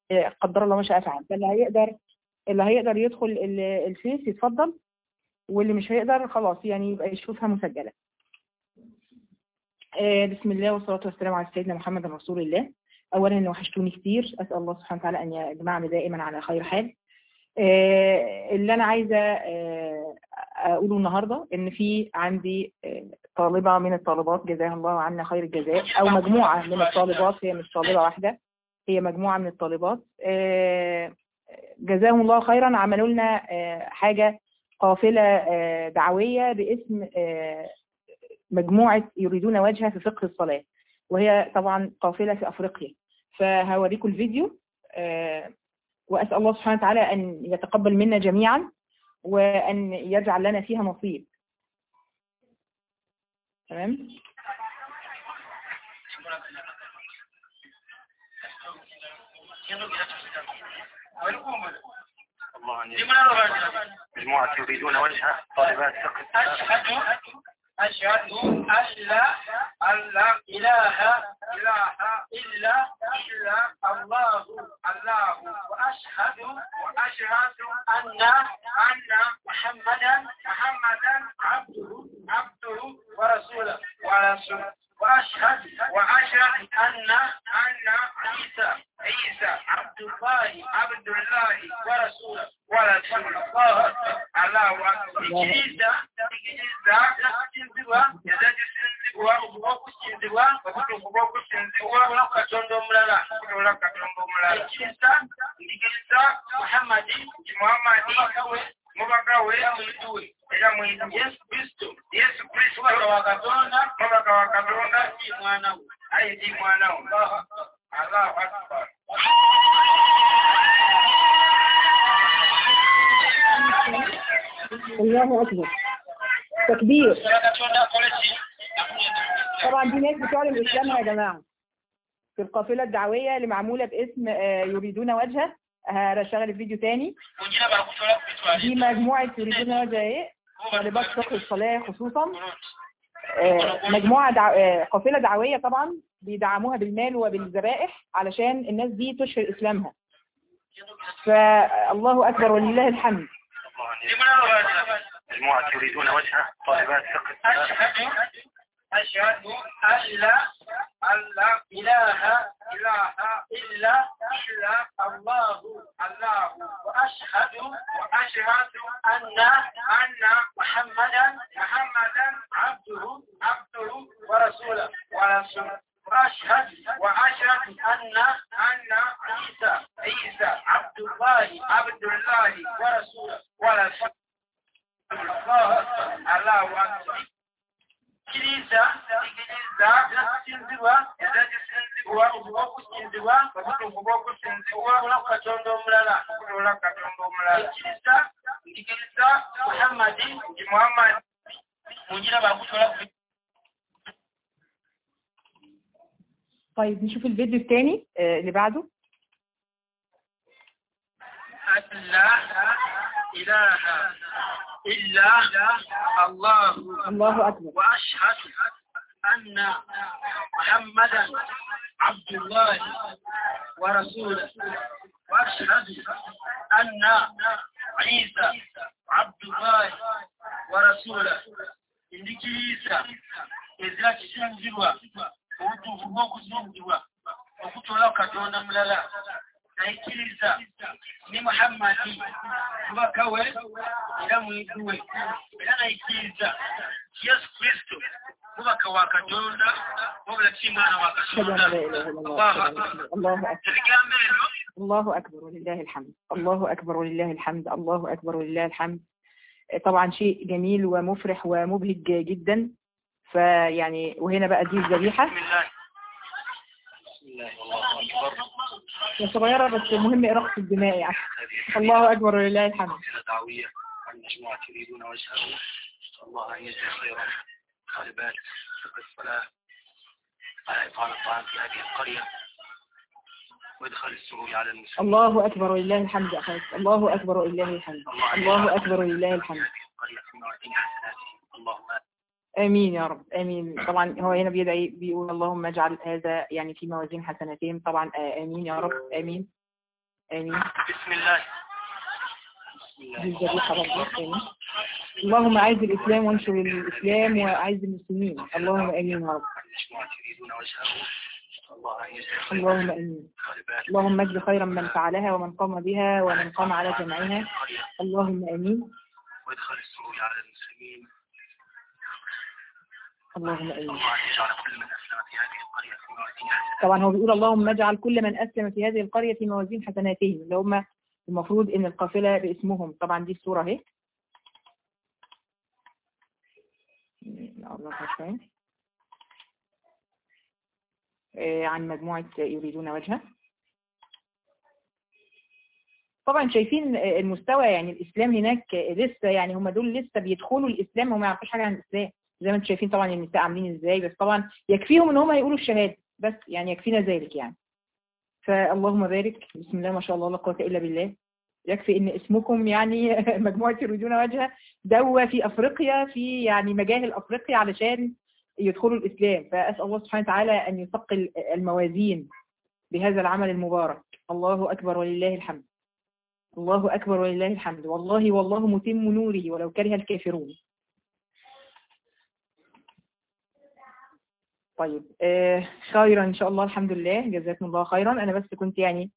آه، قدر الله ما شاء فعل فاللي هيقدر اللي هيقدر يدخل ال- الفيس يتفضل واللي مش هيقدر خلاص يعني يبقى يشوفها مسجلة آه، بسم الله والصلاة والسلام على سيدنا محمد رسول الله أولا وحشتوني كتير أسأل الله سبحانه وتعالى أن يجمعني دائما على خير حال آه، اللي أنا عايزة آه، أقوله النهاردة إن في عندي آه، طالبة من الطالبات جزاها الله عنا خير الجزاء أو مجموعة من الطالبات هي مش طالبة واحدة هي مجموعة من الطالبات آه، جزاهم الله خيرا عملوا لنا آه، حاجة قافلة آه، دعوية باسم آه، مجموعة يريدون وجهها في فقه الصلاة وهي طبعا قافلة في أفريقيا فهوريكم الفيديو آه، وأسأل الله سبحانه وتعالى أن يتقبل منا جميعا وأن يجعل لنا فيها نصيب تمام الله أن مجموعة يريدون وجهه طالبات فقه أشهد أشهد أن لا أن لا إله إله إلا إلا الله الله وأشهد وأشهد أن أن محمدا محمدا عبده عبده ورسوله ورسوله وأشهد وأشهد أن أن عيسى عيسى عبد الله عبد الله ورسوله ورسوله الله أكبر الله أكبر عيسى عيسى kusinzibwa yazadde kusinzibwa okuba okusinzibwa okuta okuba okusinzibwa ola katonda omulala ola katonda omulala ekiriza ndigiriza muhammadi nti muhammadi mubaka we mwiduwe era mwidu yesu kristo yesu kristo mubaka wa katonda mubaka wa katonda si mwana we ayi ndi mwana we allahu akbar الله أكبر تكبير katonda akole ki طبعا دي ناس بتعلن الإسلام يا جماعة في القافلة الدعوية اللي معمولة باسم آه، يريدون وجهه هشغل الفيديو تاني kugira bakutola kubitwala دي مجموعة يريدون وجهه ايه طالبات فقه الصلاة خصوصا آه، مجموعة دع... آه، قافلة دعوية طبعا بيدعموها بالمال وبالذبائح علشان الناس دي تشهر إسلامها فالله أكبر ولله الحمد الله أن مجموعة يريدون وجهه طالبات فقه أشهد أشهد أن لا أن لا إله إله إلا إلا الله الله وأشهد وأشهد أن أن محمدا محمدا عبده عبده ورسوله ورسوله وأشهد وأشهد أن أن عيسى عيسى عبد الله عبد الله ورسوله ورسوله الله الله أكبر kiriza ikiriza yasinzibwa era gisinzibwa okuba okusinzibwa okuta okuba okusinzibwa ola katonda omulala ola katonda omulala ekiriza ikiriza muhammadi nti muhammadi mungira bakutola طيب نشوف الفيديو التاني آه، اللي بعده أن لا إله إلا الله الله أكبر وأشهد أن محمدا عبد الله ورسوله وأشهد أن عيسى عبد الله ورسوله indikiriza ezira kisinzibwa obutuufu bw'okusinzibwa okutolawo katonda mulala naikiriza ni muhammadi mubaka we era mwidu we era naikiriza yesu kristo mubaka wa katonda wabula si mwana wa أشهد أن katonda لا إله إلا الله Allahu أشهد أن- الله akbar. أكبر ebigambo ebyo الله أكبر ولله الحمد الله أكبر ولله الحمد الله أكبر ولله الحمد طبعا شيء جميل ومفرح ومبهج جدا فيعني وهنا بقى دي الذبيحة بسم الله بسم الله والله أكبر هي صغيرة بس المهم إراقة الدماء يعني هذه الله أكبر ولله الحمد حملة دعوية عن مجموعة يريدون وجهه نسأل الله أن يجزي خيرا طالبات فقه الصلاة على إطعام الطعام في هذه القرية وإدخال السرور على المسلمين الله أكبر ولله الحمد أخوات الله أكبر ولله الحمد الله أكبر ولله الحمد هذه القرية في موازين حسناتهم اللهم آمين يا رب آمين طبعا هو هنا بيدعي بيقول اللهم اجعل هذا يعني في موازين حسناتهم طبعا آه، آمين يا رب آمين آمين بسم الله بسم الله دي الذبيحة برضه آمين اللهم أعز الإسلام وانشر الإسلام وأعز المسلمين اللهم آمين يا رب المجموعة يريدون وجهه الله أن يجزي خيرا اللهم آمين طالبات اللهم اجز خيرا من فعلها ومن قام بها ومن قام على جمعها القرية اللهم آمين وادخل السرور على المسلمين اللهم آمين الله أن يجعل كل من أسلم في هذه القرية في موازين حسناته طبعا هو بيقول اللهم اجعل كل من أسلم في هذه القرية في موازين حسناتهم اللي هم المفروض إن القافلة باسمهم طبعا دي الصورة اهي نقربها شوية. آه، عن مجموعة يريدون وجهه طبعا شايفين آه، المستوى يعني الإسلام هناك آه، لسه يعني هم دول لسه بيدخلوا الإسلام وما يعرفوش حاجة عن الإسلام زي ما انتم شايفين طبعا النساء عاملين ازاي بس طبعا يكفيهم ان هم يقولوا الشهادة بس يعني يكفينا ذلك يعني فاللهم بارك بسم الله ما شاء الله لا قوة إلا بالله يكفي ان اسمكم يعني مجموعة يريدون وجهه دوا في افريقيا في يعني مجاهل افريقيا علشان يدخلوا الاسلام فاسال الله سبحانه وتعالى ان يثقل الموازين بهذا العمل المبارك الله اكبر ولله الحمد الله اكبر ولله الحمد والله والله متم نوره ولو كره الكافرون طيب آه خيرا ان شاء الله الحمد لله جزاكم الله خيرا انا بس كنت يعني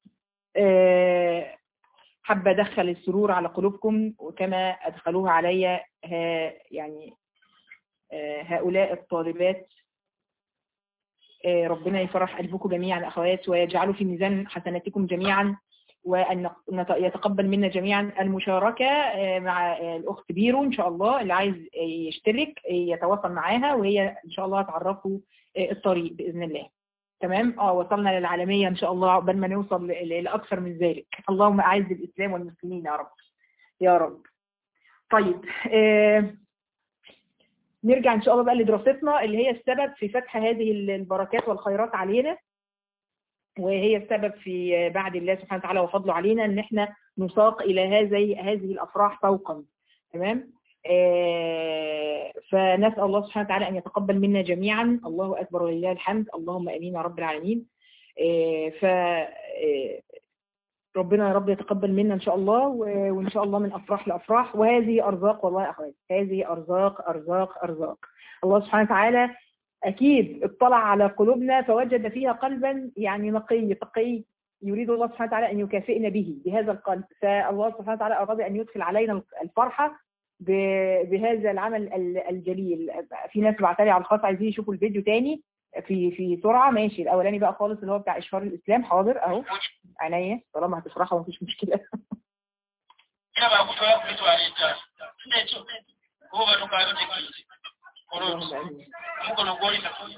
آه حابة أدخل السرور على قلوبكم وكما أدخلوها علي ها يعني آه، هؤلاء الطالبات آه، ربنا يفرح قلبكم جميعا أخوات ويجعله في ميزان حسناتكم جميعا وأن نت- يتقبل منا جميعا المشاركة آه، مع آه، الأخت بيرو إن شاء الله اللي عايز آه، يشترك آه، يتواصل معاها وهي إن شاء الله هتعرفه آه، الطريق بإذن الله تمام اه وصلنا للعالمية ان شاء الله عقبال ما نوصل ل- ل- لاكثر من ذلك اللهم اعز الاسلام والمسلمين يا رب يا رب طيب آه نرجع ان شاء الله بقى لدراستنا اللي هي السبب في فتح هذه ال- البركات والخيرات علينا وهي السبب في آه، بعد الله سبحانه وتعالى وفضله علينا ان احنا نساق الى هذه هذه الافراح فوقا تمام آه، فنسأل الله سبحانه وتعالى أن يتقبل منا جميعا الله أكبر ولله الحمد اللهم أمين يا رب العالمين آه، ف آه، ربنا يا رب يتقبل منا إن شاء الله و- وإن شاء الله من أفراح لأفراح وهذه أرزاق والله يا أخواتي هذه أرزاق أرزاق أرزاق الله سبحانه وتعالى أكيد اطلع على قلوبنا فوجد فيها قلبا يعني نقي تقي يريد الله سبحانه وتعالى أن يكافئنا به بهذا القلب فالله سبحانه وتعالى أراد أن يدخل علينا الفرحة ب- بهذا العمل ال- الجليل في ناس بعتلي على الخاص عايزين يشوفوا الفيديو تاني في في سرعة ماشي الأولاني بقى خالص اللي هو بتاع إشهار الإسلام حاضر أهو عينيا طالما هتشرحها ومفيش مشكلة Kila bakutwala kuitwa alita. Nekyo. Kuba tukayo tekisi. اللهم Olóòtú. آمين. Mukono gwoli tafuya.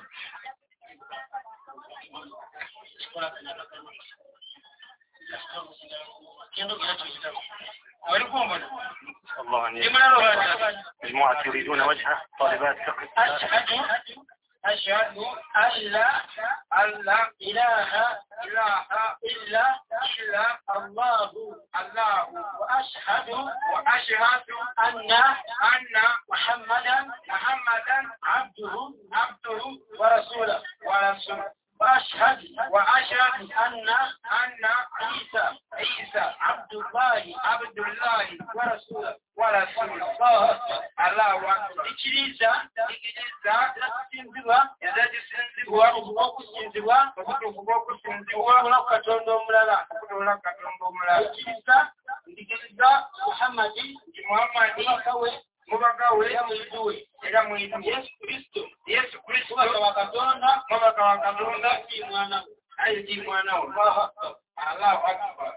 Kikola kanyala kanyala. Kendo kinacho kitabu. Walikumbona. الله أن يجزي Limana lo مجموعة يريدون وجهه طالبات فقه أشهد أشهد أن لا أن لا إله إله إلا إلا الله الله وأشهد وأشهد أن أن محمدا محمدا عبده عبده ورسوله ورسوله وأشهد وأشهد أن أن عيسى عيسى عبد الله عبد الله ورسوله ورسوله الله أكبر الله أكبر ikiriza ikiriza okusinzibwa ezagisinzibwa okusinzibwa okutukuba okusinzibwa ola katonda omulala okutola katonda omulala ikiriza ndikiriza muhammadi nti muhammadi mubakawe mubakawe era mwiduwe era mwidu yesu kristo yesu kristo mubaka wa katonda mubaka wa katonda ndi mwana we ayi ndi mwana we allahu akbar allahu akbar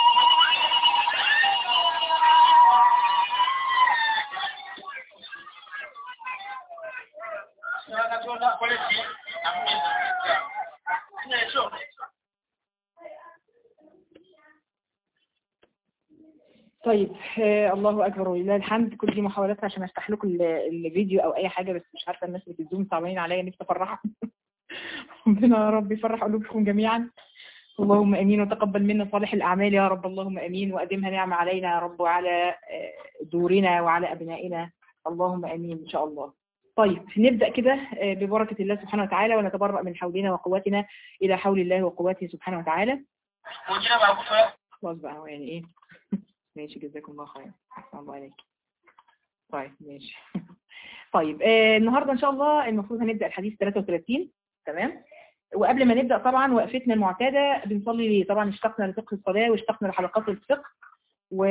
katonda akole ki amunyeeza nekyo طيب آه الله اكبر ولله الحمد كل دي محاولات عشان افتح لكم ال- الفيديو او اي حاجه بس مش عارفه الناس اللي في الزوم صعبانين عليا نفسي افرحهم ربنا يا رب يفرح قلوبكم جميعا اللهم امين وتقبل منا صالح الاعمال يا رب اللهم امين وادمها نعمه علينا يا رب وعلى آه، دورنا وعلى ابنائنا اللهم امين ان شاء الله طيب نبدا كده آه، ببركه الله سبحانه وتعالى ونتبرأ من حولنا وقوتنا الى حول الله وقوته سبحانه وتعالى wengine wanakufa خلاص بقى هو يعني ايه ماشي جزاكم الله خير احسن الله عليك طيب ماشي طيب آه النهارده ان شاء الله المفروض هنبدا الحديث 33 تمام وقبل ما نبدا طبعا وقفتنا المعتاده بنصلي ليه طبعا اشتقنا لفقه الصلاه واشتقنا لحلقات الفقه و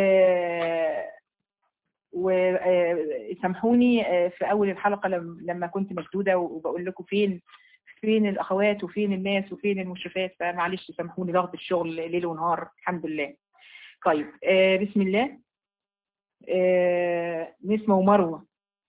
وسامحوني في اول الحلقه لم- لما كنت مشدوده وبقول لكم فين فين الاخوات وفين الناس وفين المشرفات فمعلش سامحوني ضغط الشغل ليل ونهار الحمد لله طيب آه بسم الله آه نسمة ومروة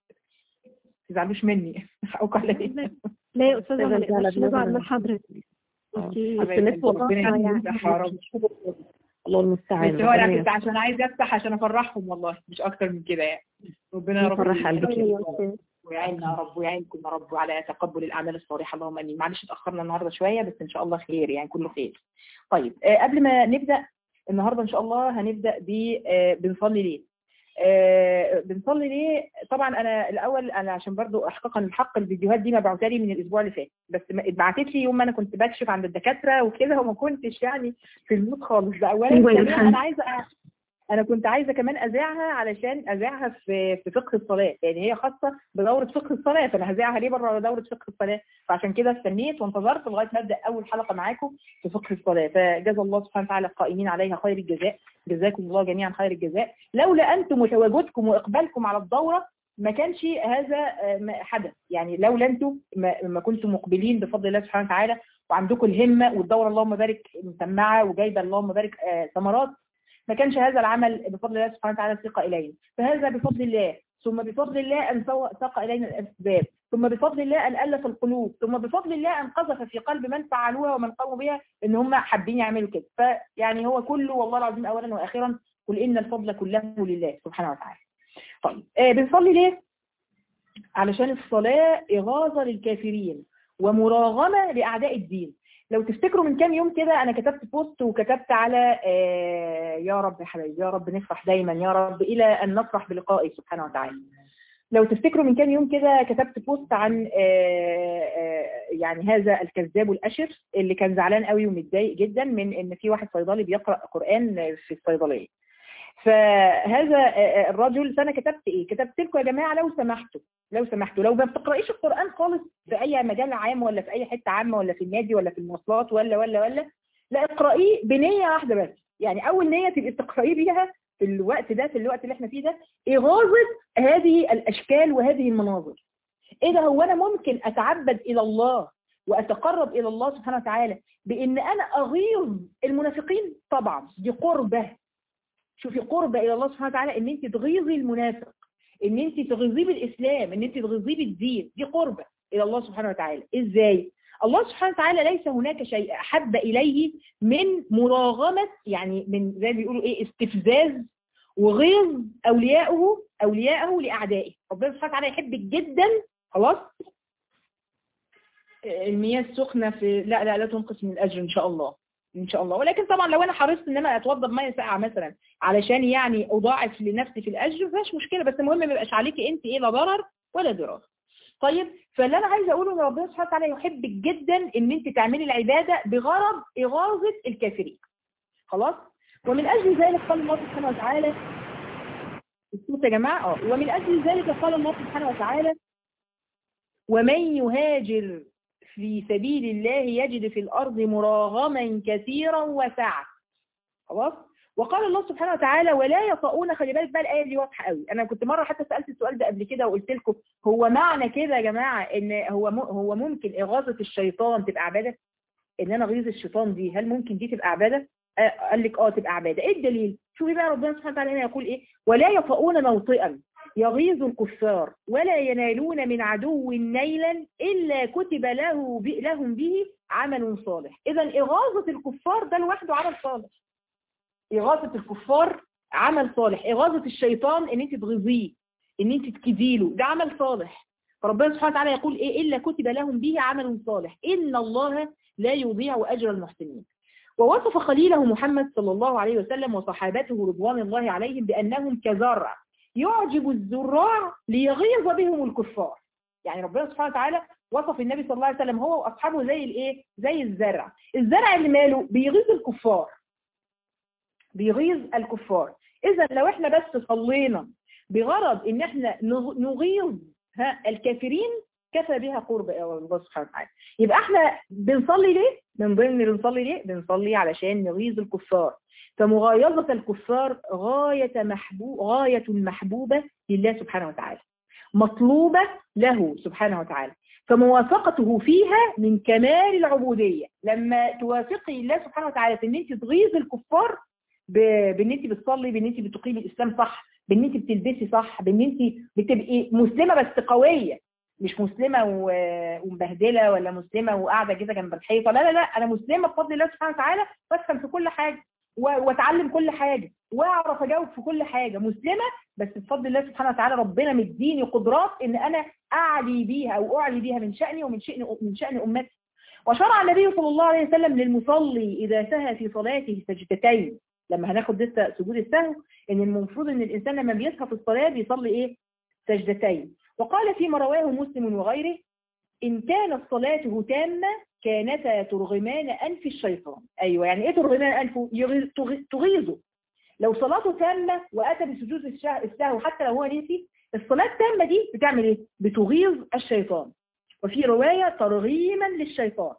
تزعلوش مني حقوق عليا لا يا أستاذة ما أستاذة نقدرش زينب نزعل أنا- من حضرتك انتي بس حبايبي الناس والله ربنا يعني يفتح يا رب. الله المستعان بس هو انا ربنا كنت عشان عايزه افتح عشان افرحهم والله مش اكتر من كده يعني ربنا يا رب يفرح قلبك يا يعيننا ويعيننا يا رب ويعينكم يا رب على تقبل الاعمال الصالحه اللهم امين معلش اتاخرنا النهارده شويه بس ان شاء الله خير يعني كله خير طيب آه قبل ما نبدا النهارده ان شاء الله هنبدا ب آه بنصلي ليه آه بنصلي ليه طبعا انا الاول انا عشان برضو احقاقا الحق الفيديوهات دي مبعوثه لي من الاسبوع اللي فات بس ما- اتبعتت لي يوم ما انا كنت بكشف عند الدكاتره وكده وما كنتش يعني في المود خالص ده اولا أيوة يا ثانياً محمد. انا عايزه أ- انا كنت عايزه كمان اذاعها علشان اذاعها في في فقه الصلاه يعني هي خاصه بدوره فقه الصلاه فانا هذاعها ليه بره دوره فقه الصلاه فعشان كده استنيت وانتظرت لغايه ما ابدا اول حلقه معاكم في فقه الصلاه فجزا الله سبحانه وتعالى القائمين عليها خير الجزاء جزاكم الله جميعا خير الجزاء لولا انتم وتواجدكم واقبالكم على الدوره ما كانش هذا آه، ما حدث يعني لولا انتم ما ما كنتم مقبلين بفضل الله سبحانه وتعالى وعندكم الهمه والدوره اللهم بارك مسمعه وجايبه اللهم بارك آه، ثمرات ما كانش هذا العمل بفضل الله سبحانه وتعالى سيق إلينا فهذا بفضل الله ثم بفضل الله أن سو- ساق إلينا الأسباب ثم بفضل الله أن ألف القلوب ثم بفضل الله أن قذف في قلب من فعلوها ومن قاموا بها إن هم حابين يعملوا كده فيعني هو كله والله العظيم أولا وآخرا قل إن الفضل كله لله سبحانه وتعالى طيب آه بنصلي ليه؟ علشان الصلاة إغاظة للكافرين ومراغمة لأعداء الدين لو تفتكروا من كام يوم كده انا كتبت بوست وكتبت على آه يا رب يا حبايبي يا رب نفرح دايما يا رب الى ان نفرح بلقائه سبحانه وتعالى لو تفتكروا من كام يوم كده كتبت بوست عن آه آه يعني هذا الكذاب الاشر اللي كان زعلان قوي ومتضايق جدا من ان في واحد صيدلي بيقرا قران في الصيدليه فهذا آه، الرجل فانا كتبت ايه كتبت لكم يا جماعه لو سمحتوا لو سمحتوا لو ما بتقرايش القران خالص في اي مجال عام ولا في اي حته عامه ولا في النادي ولا في المواصلات ولا ولا ولا لا اقرأيه بنية واحدة بس يعني أول نية تبقي تقرأيه بيها في الوقت ده في الوقت اللي احنا فيه ده إغاظة هذه الأشكال وهذه المناظر إيه ده هو أنا ممكن أتعبد إلى الله وأتقرب إلى الله سبحانه وتعالى بإن أنا أغيظ المنافقين طبعا دي قربة شوفي قربة إلى الله سبحانه وتعالى إن أنت تغيظي المنافق إن أنت تغيظيه بالإسلام إن أنت تغيظيه بالدين دي قربة إلى الله سبحانه وتعالى إزاي؟ الله سبحانه وتعالى ليس هناك شيء أحب إليه من مراغمة يعني من زي ما بيقولوا إيه استفزاز وغيظ أوليائه أوليائه لأعدائه ربنا سبحانه وتعالى يحبك جدا خلاص المياه السخنة في لا لا لا تنقص من الأجر إن شاء الله إن شاء الله ولكن طبعا لو أنا حرصت إن أنا أتوضى بمية ساقعة مثلا علشان يعني أضاعف لنفسي في الأجر مفيش مشكلة بس المهم ما يبقاش عليكي أنت إيه لا ضرر ولا ضرار طيب فاللي انا عايزه اقوله ان ربنا سبحانه وتعالى يحبك جدا ان انت تعملي العباده بغرض اغاظه الكافرين خلاص ومن اجل ذلك قال الله سبحانه وتعالى الصوت يا جماعه اه ومن اجل ذلك قال الله سبحانه وتعالى ومن يهاجر في سبيل الله يجد في الارض مراغما كثيرا وسعه خلاص وقال الله سبحانه وتعالى ولا يطؤون خلي بالك بقى الايه دي واضحه قوي انا كنت مره حتى سالت السؤال ده قبل كده وقلت لكم هو معنى كده يا جماعه ان هو م... هو ممكن اغاظه الشيطان تبقى عباده ان انا اغيظ الشيطان دي هل ممكن دي تبقى عباده آه قال لك اه تبقى عباده ايه الدليل شوفي بقى ربنا سبحانه وتعالى هنا يقول ايه ولا يطؤون موطئا يغيظ الكفار ولا ينالون من عدو نيلا الا كتب له ب... لهم به عمل صالح اذا اغاظه الكفار ده لوحده عمل صالح إغاثة الكفار عمل صالح إغاثة الشيطان إن أنت تغذيه إن أنت تكديله ده عمل صالح فربنا سبحانه وتعالى يقول إيه إلا كتب لهم به عمل صالح إن الله لا يضيع أجر المحسنين ووصف خليله محمد صلى الله عليه وسلم وصحابته رضوان الله عليهم بأنهم كزرع يعجب الزراع ليغيظ بهم الكفار يعني ربنا سبحانه وتعالى وصف النبي صلى الله عليه وسلم هو وأصحابه زي الإيه زي الزرع الزرع اللي ماله بيغيظ الكفار بيغيظ الكفار اذا لو احنا بس صلينا بغرض ان احنا نغ- نغيظ ها الكافرين كفى بها قرب الى الله سبحانه وتعالى يبقى احنا بنصلي ليه من ضمن اللي بنصلي ليه بنصلي علشان نغيظ الكفار فمغايظة الكفار غاية محبوب غاية محبوبة لله سبحانه وتعالى مطلوبة له سبحانه وتعالى فموافقته فيها من كمال العبودية لما توافقي الله سبحانه وتعالى في ان انت تغيظ الكفار ب- بان انت بتصلي بان انت بتقيمي الاسلام صح بان انت بتلبسي صح بان انت بتبقي مسلمة بس قوية مش مسلمة و- ومبهدلة ولا مسلمة وقاعدة كده جنب الحيطة لا لا لا انا مسلمة بفضل الله سبحانه وتعالى بفهم في كل حاجة و- واتعلم كل حاجة واعرف اجاوب في كل حاجة مسلمة بس بفضل الله سبحانه وتعالى ربنا مديني قدرات ان انا اعلي بيها او اعلي بيها من شأني ومن شأن من شأن امتي وشرع النبي صلى الله عليه وسلم للمصلي اذا سهى في صلاته سجدتين لما هناخد لسه سجود السهو ان المفروض ان الانسان لما بيسهى في الصلاة بيصلي ايه سجدتين وقال فيما رواه مسلم وغيره إن كانت صلاته تامة كانتا ترغمان أنف الشيطان أيوة يعني إيه ترغمان أنفه يغيظ- تغ- تغيظه لو صلاته تامة وأتى بسجود الشه- السهو حتى لو هو نسي الصلاة التامة دي بتعمل إيه؟ بتغيظ الشيطان وفي رواية ترغيما للشيطان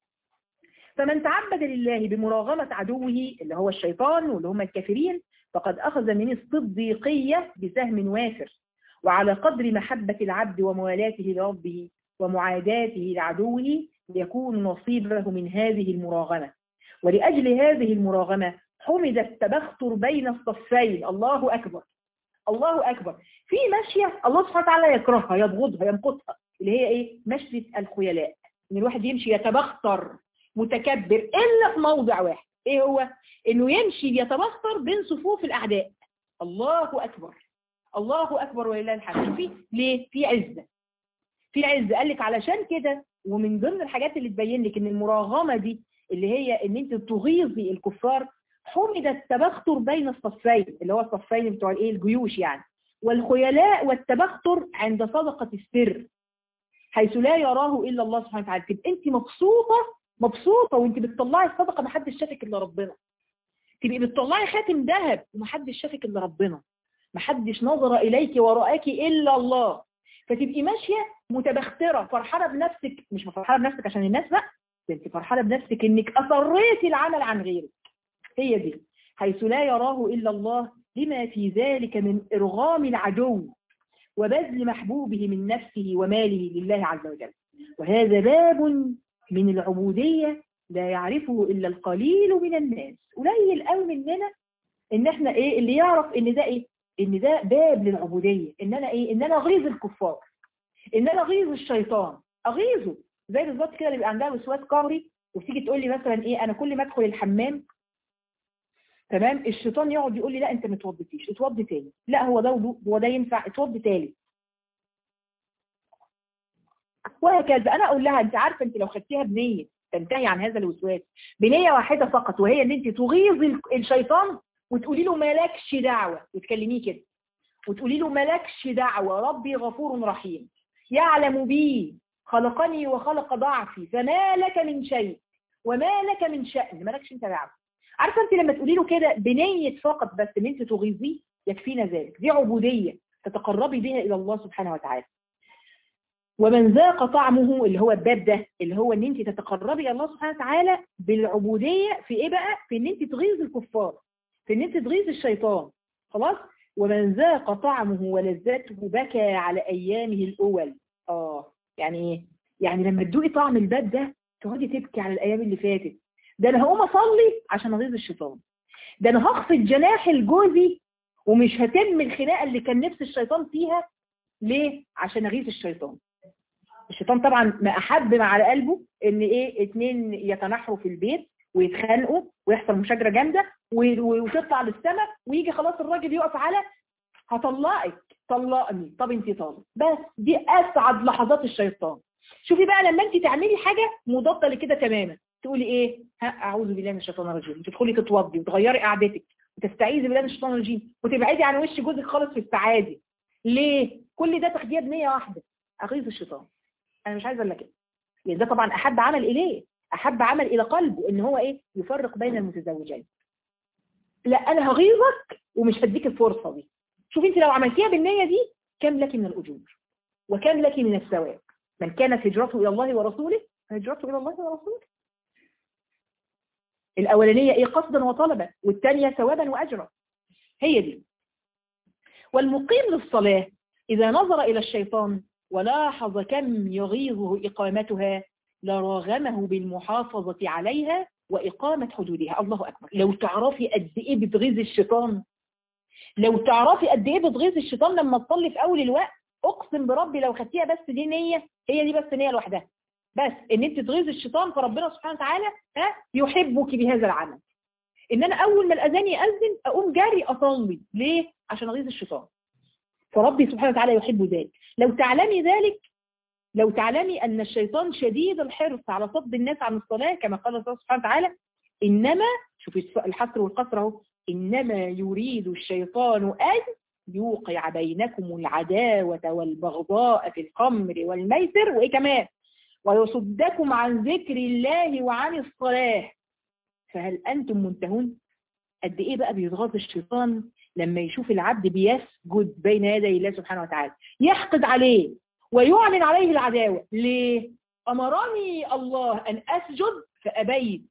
فمن تعبد لله بمراغمة عدوه اللي هو الشيطان واللي هم الكافرين فقد أخذ من الصديقية بسهم وافر وعلى قدر محبة العبد وموالاته لربه ومعاداته لعدوه يكون نصيبه من هذه المراغمة ولأجل هذه المراغمة حمد التبختر بين الصفين الله أكبر الله أكبر في ماشية الله سبحانه وتعالى يكرهها يبغضها يمقتها اللي هي إيه مشية الخيلاء إن الواحد يمشي يتبختر متكبر إلا في موضع واحد إيه هو إنه يمشي يتبختر بين صفوف الأعداء الله أكبر الله أكبر ولله الحمد في ليه في عزة في عزة قال لك علشان كده ومن ضمن الحاجات اللي تبين لك ان المراغمة دي اللي هي ان انت تغيظي الكفار حمد التبختر بين الصفين اللي هو الصفين بتوع الايه الجيوش يعني والخيلاء والتبختر عند صدقة السر حيث لا يراه الا الله سبحانه وتعالى تبقى انت مبسوطة مبسوطة وانت بتطلعي الصدقة محدش شافك الا ربنا تبقي بتطلعي خاتم ذهب ومحدش شافك الا ربنا محدش نظر اليك ورآك الا الله فتبقي ماشية متبخترة فرحانة بنفسك مش فرحانة بنفسك عشان الناس بقى ده انت فرحانة بنفسك انك اصريتي العمل عن غيرك هي دي حيث لا يراه الا الله لما في ذلك من ارغام العدو وبذل محبوبه من نفسه وماله لله عز وجل وهذا باب من العبودية لا يعرفه الا القليل من الناس قليل قوي مننا ان احنا ايه اللي يعرف ان ده ايه ان ده باب للعبودية ان انا ايه ان انا اغيظ الكفار ان انا اغيظ الشيطان اغيظه زي بالظبط كده اللي بيبقى عندها وسواس قهري وتيجي تقول لي مثلا ايه انا كل ما ادخل الحمام تمام الشيطان يقعد يقول لي لا انت ما توضيتيش اتوضي تاني لا هو ده وضوء هو ده ينفع اتوضي تالت وهكذا انا اقول لها انت عارفه انت لو خدتيها بنيه تنتهي عن هذا الوسواس بنيه واحده فقط وهي ان انت تغيظي الشيطان وتقولي له مالكش دعوه وتكلميه كده وتقولي له مالكش دعوه ربي غفور رحيم يعلم بي خلقني وخلق ضعفي فما لك من شيء وما لك من شأن مالكش انت دعوه عارفه انت لما تقولي له كده بنيه فقط بس ان انت تغيظيه يكفينا ذلك دي عبوديه تتقربي بها الى الله سبحانه وتعالى ومن ذاق طعمه اللي هو الباب ده اللي هو ان انت تتقربي الى الله سبحانه وتعالى بالعبوديه في ايه بقى في ان انت تغيظ الكفار في ان انت تغيظ الشيطان خلاص ومن ذاق طعمه ولذته بكى على ايامه الاول اه يعني ايه يعني لما تدوقي طعم الباب ده تقعدي تبكي على الايام اللي فاتت ده انا هقوم اصلي عشان اغيظ الشيطان ده انا هخفض جناحي لجوزي ومش هتم الخناقه اللي كان نفس الشيطان فيها ليه عشان اغيظ الشيطان الشيطان طبعا ما احب ما على قلبه ان ايه اتنين يتنحروا في البيت ويتخانقوا ويحصل مشاجره جامده وتطلع للسماء ويجي خلاص الراجل يقف على هطلقك طلقني طب انت طالق بس دي اسعد لحظات الشيطان شوفي بقى لما انت تعملي حاجه مضاده لكده تماما تقولي ايه ها اعوذ بالله من الشيطان الرجيم تدخلي تتوضي وتغيري قعدتك وتستعيذي بالله من الشيطان الرجيم وتبعدي عن وش جوزك خالص في السعاده ليه كل ده تاخديها بنيه واحده اغيظ الشيطان انا مش عايزه الا كده لان ده طبعا احب عمل اليه احب عمل الى قلبه ان هو ايه يفرق بين المتزوجين لا انا هغيظك ومش هديك الفرصه دي شوف انت لو عملتيها بالنيه دي كم لك من الاجور وكم لك من الثواب من كانت هجرته الى الله ورسوله فهجرته الى الله ورسوله الاولانيه ايه قصدا وطلبا والثانيه ثوابا واجرا هي دي والمقيم للصلاه اذا نظر الى الشيطان ولاحظ كم يغيظه اقامتها لراغمه بالمحافظه عليها وإقامة حدودها الله أكبر لو تعرفي قد إيه بتغيظ الشيطان لو تعرفي قد إيه بتغيظ الشيطان لما تصلي في أول الوقت أقسم بربي لو خدتيها بس دي نية هي دي بس نية لوحدها بس إن أنت تغيظ الشيطان فربنا سبحانه وتعالى ها يحبك بهذا العمل إن أنا أول ما الأذان يأذن أقوم جاري أصلي ليه؟ عشان أغيظ الشيطان فربي سبحانه وتعالى يحب ذلك لو تعلمي ذلك لو تعلمي أن الشيطان شديد الحرص على صد الناس عن الصلاة كما قال الله سبحانه وتعالى إنما شوفي الحصر والقصر اهو إنما يريد الشيطان أن يوقع بينكم العداوة والبغضاء في الخمر والميسر وإيه كمان ويصدكم عن ذكر الله وعن الصلاة فهل أنتم منتهون قد إيه بقى بيضغط الشيطان لما يشوف العبد بيسجد بين يدي الله سبحانه وتعالى يحقد عليه ويعلن عليه العداوة ليه؟ أمرني الله أن أسجد فأبيت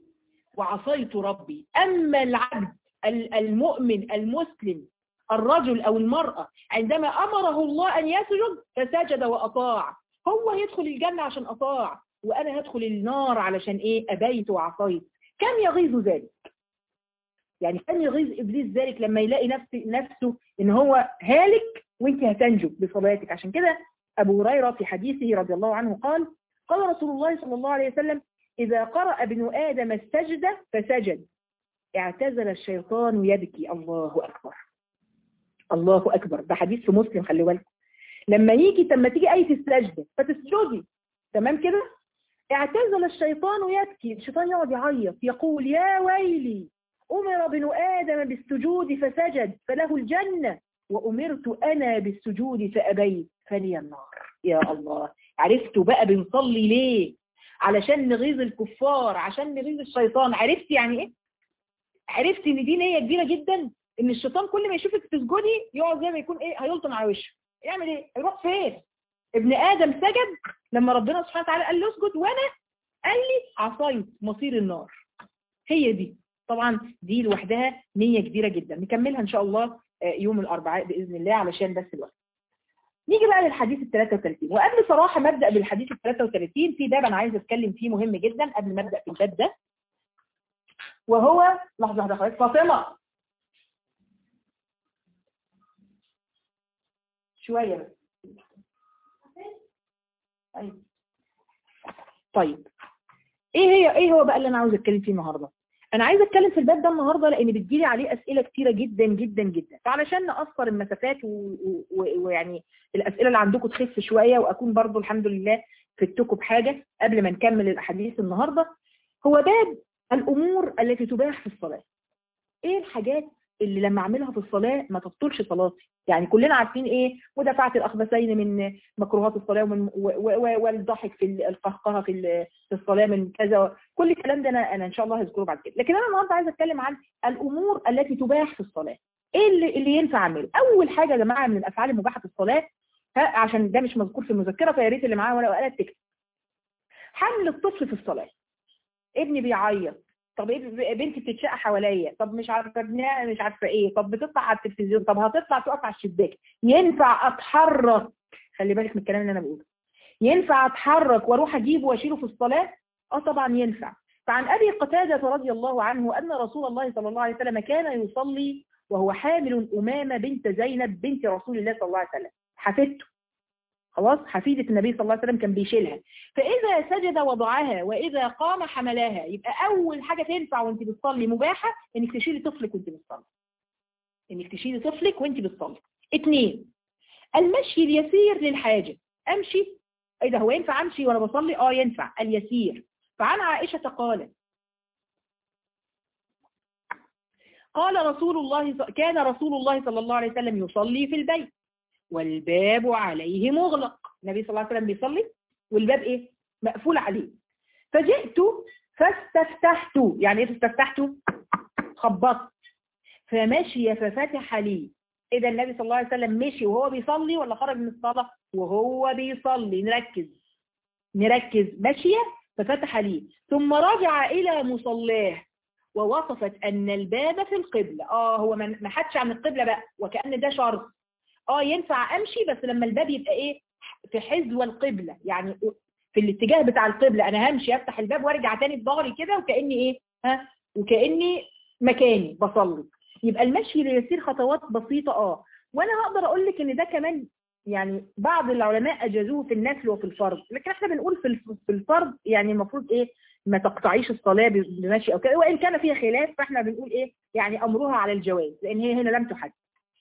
وعصيت ربي أما العبد المؤمن المسلم الرجل أو المرأة عندما أمره الله أن يسجد فسجد وأطاع هو يدخل الجنة عشان أطاع وأنا هدخل النار علشان إيه أبيت وعصيت كم يغيظ ذلك يعني كم يغيظ إبليس ذلك لما يلاقي نفسه, نفسه إن هو هالك وانت هتنجو بصلاتك عشان كده أبو هريرة في حديثه رضي الله عنه قال قال رسول الله صلى الله عليه وسلم إذا قرأ ابن آدم السجدة فسجد اعتزل الشيطان يبكي الله أكبر الله أكبر ده حديث في مسلم خلي بالكم لما يجي لما تيجي آية السجدة فتسجدي تمام كده اعتزل الشيطان يبكي الشيطان يقعد يعيط يقول يا ويلي أمر ابن آدم بالسجود فسجد فله الجنة وأمرت أنا بالسجود فأبيت فلي النار يا الله عرفتوا بقى بنصلي ليه علشان نغيظ الكفار عشان نغيظ الشيطان عرفت يعني ايه عرفت ان دي نية كبيرة جدا ان الشيطان كل ما يشوفك تسجدي يقعد زي ما يكون ايه هيلطم على وشه يعمل ايه هيروح فين ابن ادم سجد لما ربنا سبحانه وتعالى قال له اسجد وانا قال لي عصيت مصير النار هي دي طبعا دي لوحدها نية كبيرة جدا نكملها ان شاء الله يوم الاربعاء باذن الله علشان بس الوقت نيجي بقى للحديث ال 33 وقبل صراحة ما ابدا بالحديث ال 33 في باب انا عايزه اتكلم فيه مهم جدا قبل ما ابدا في الباب ده وهو لحظه واحده خالص فاطمه شويه بس أيوة. طيب ايه هي ايه هو بقى اللي انا عاوز اتكلم فيه النهارده انا عايزه اتكلم في الباب ده النهارده لان بتجيلي عليه اسئله كتيره جدا جدا جدا فعلشان نقصر المسافات ويعني الاسئله اللي عندكم تخف شويه واكون برضو الحمد لله فدتكم بحاجه قبل ما نكمل الاحاديث النهارده هو باب الامور التي تباح في الصلاه ايه الحاجات اللي لما اعملها في الصلاه ما تبطلش صلاتي يعني كلنا عارفين ايه مدافعه الاخبثين من مكروهات الصلاه ومن والضحك في القهقهه في في الصلاه من كذا كل الكلام ده انا انا ان شاء الله هذكره بعد كده لكن انا النهارده عايزه اتكلم عن الامور التي تباح في الصلاه ايه اللي, اللي ينفع اعمله اول حاجه يا جماعه من الافعال المباحه في الصلاه عشان ده مش مذكور في المذكره فيا ريت اللي معاه ورقه وقلم تكتب حمل الطفل في الصلاه ابني بيعيط طب ايه بنتي بتتشقى حواليا طب مش عارفه ابنها مش عارفه ايه طب بتطلع على التلفزيون طب هتطلع تقف على الشباك ينفع اتحرك خلي بالك من الكلام اللي انا بقوله ينفع اتحرك واروح اجيبه واشيله في الصلاه اه طبعا ينفع فعن ابي قتاده رضي الله عنه ان رسول الله صلى الله عليه وسلم كان يصلي وهو حامل امامه بنت زينب بنت رسول الله صلى الله عليه وسلم حفيدته خلاص حفيدة النبي صلى الله عليه وسلم كان بيشيلها فإذا سجد وضعها وإذا قام حملاها يبقى أول حاجة تنفع وانت بتصلي مباحة انك تشيلي طفلك وانت بتصلي انك تشيلي طفلك وانت بتصلي اثنين المشي اليسير للحاجة امشي ايه ده هو ينفع امشي وانا بصلي اه ينفع اليسير فعن عائشة قالت قال رسول الله كان رسول الله صلى الله عليه وسلم يصلي في البيت والباب عليه مغلق النبي صلى الله عليه وسلم بيصلي والباب ايه مقفول عليه فجئت فاستفتحت يعني ايه استفتحت خبطت فمشي ففتح لي اذا النبي صلى الله عليه وسلم مشي وهو بيصلي ولا خرج من الصلاة وهو بيصلي نركز نركز مشي ففتح لي ثم رجع الى مصلاه ووصفت ان الباب في القبلة اه هو ما ما حدش عن القبلة بقى وكأن ده شرط اه ينفع امشي بس لما الباب يبقى ايه في حذو القبلة يعني في الاتجاه بتاع القبلة انا همشي افتح الباب وارجع تاني بظهري كده وكأني ايه ها وكأني مكاني بصلي يبقى المشي ليسير خطوات بسيطة اه وانا هقدر اقول لك ان ده كمان يعني بعض العلماء اجازوه في النفل وفي الفرض لكن احنا بنقول في الف- في الفرض يعني المفروض ايه ما تقطعيش الصلاة بمشي او كده وان كان فيها خلاف فاحنا بنقول ايه يعني امرها على الجواز لان هي هنا لم تحد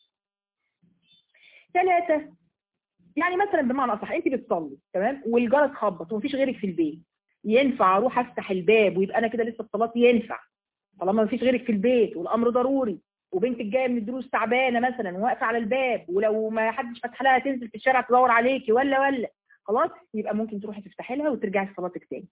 ثلاثة يعني مثلا بمعنى اصح انت بتصلي تمام والجرس خبط ومفيش غيرك في البيت ينفع اروح افتح الباب ويبقى انا كده لسه الصلاه ينفع طالما مفيش غيرك في البيت والامر ضروري وبنتك جايه من الدروس تعبانه مثلا واقفه على الباب ولو ما حدش فتح لها تنزل في الشارع تدور عليكي ولا ولا خلاص يبقى ممكن تروحي تفتحي لها وترجعي في صلاتك تاني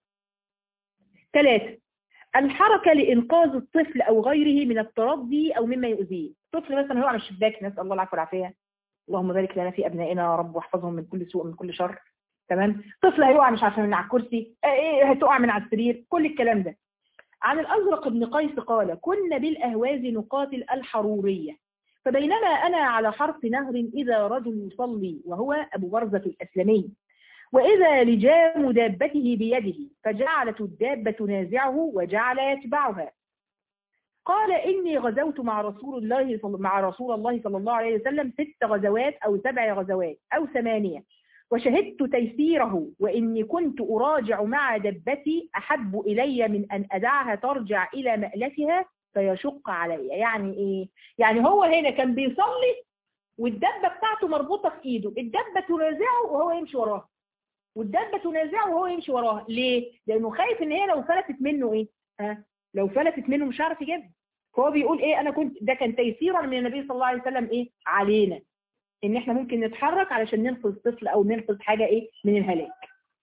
ثلاثة الحركة لإنقاذ الطفل أو غيره من التردي أو مما يؤذيه طفل مثلا هو على الشباك نسأل الله العفو والعافية اللهم بارك لنا في أبنائنا يا رب واحفظهم من كل سوء من كل شر تمام طفل هيقع مش عارفه من على الكرسي آه، ايه هتقع من على السرير كل الكلام ده عن الأزرق بن قيس قال كنا بالأهواز نقاتل الحرورية فبينما أنا على حرف نهر إذا رجل يصلي وهو أبو برزة الأسلمي وإذا لجام دابته بيده فجعلت الدابة تنازعه وجعل يتبعها قال إني غزوت مع رسول الله صل... مع رسول الله صلى الله عليه وسلم ست غزوات أو سبع غزوات أو ثمانية وشهدت تيسيره وإني كنت أراجع مع دبتي أحب إلي من أن أدعها ترجع إلى مألفها فيشق علي يعني إيه؟ يعني هو هنا كان بيصلي والدبة بتاعته مربوطة في إيده الدبة تنازعه وهو يمشي وراها والدبة تنازعه وهو يمشي وراها ليه؟ لأنه خايف إن هي لو فلتت منه إيه؟ ها؟ لو فلتت منه مش عارف يجيبها فهو بيقول إيه أنا كنت ده كان تيسيرا من النبي صلى الله عليه وسلم إيه؟ علينا ان احنا ممكن نتحرك علشان ننقذ طفل او ننقذ حاجة ايه من الهلاك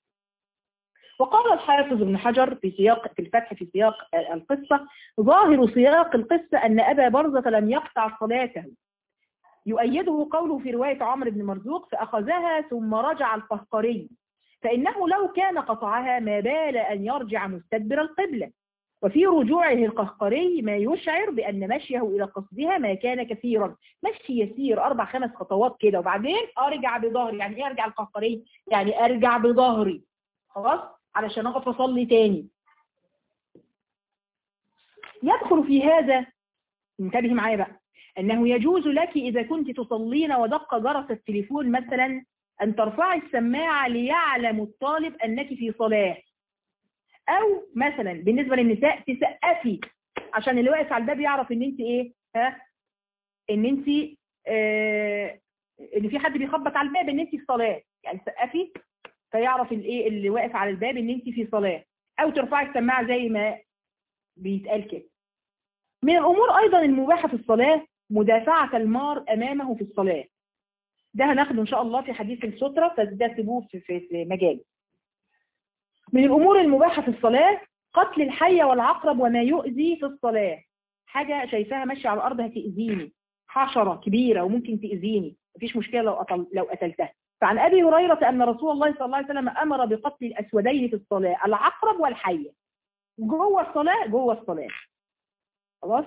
وقال الحافظ ابن حجر في سياق في الفتح في سياق القصة ظاهر سياق القصة ان ابا برزة لم يقطع صلاته يؤيده قوله في رواية عمرو بن مرزوق فأخذها ثم رجع القهقري فإنه لو كان قطعها ما بال أن يرجع مستدبر القبلة وفي رجوعه القهقري ما يشعر بأن مشيه إلى قصدها ما كان كثيرا مشي يسير أربع خمس خطوات كده وبعدين أرجع بظهري يعني إيه أرجع القهقري يعني أرجع بظهري خلاص علشان أقف أصلي تاني يدخل في هذا انتبهي معايا بقى أنه يجوز لك إذا كنت تصلين ودق جرس التليفون مثلا أن ترفعي السماعة ليعلم الطالب أنك في صلاة او مثلا بالنسبة للنساء تسقفي عشان اللي واقف على الباب يعرف ان انت ايه ها ان انت آه ان في حد بيخبط على الباب ان انت في صلاة يعني تسقفي فيعرف الايه اللي واقف على الباب ان انت في صلاة او ترفعي السماعة زي ما بيتقال كده من الامور ايضا المباحة في الصلاة مدافعة المار امامه في الصلاة ده هناخده ان شاء الله في حديث السترة فده سيبوه في, في, في مجال من الأمور المباحة في الصلاة قتل الحية والعقرب وما يؤذي في الصلاة حاجة شايفاها ماشية على الأرض هتأذيني حشرة كبيرة وممكن تأذيني مفيش مشكلة لو أطل لو قتلتها فعن أبي هريرة أن رسول الله صلى الله عليه وسلم أمر بقتل الأسودين في الصلاة العقرب والحية جوه الصلاة جوه الصلاة خلاص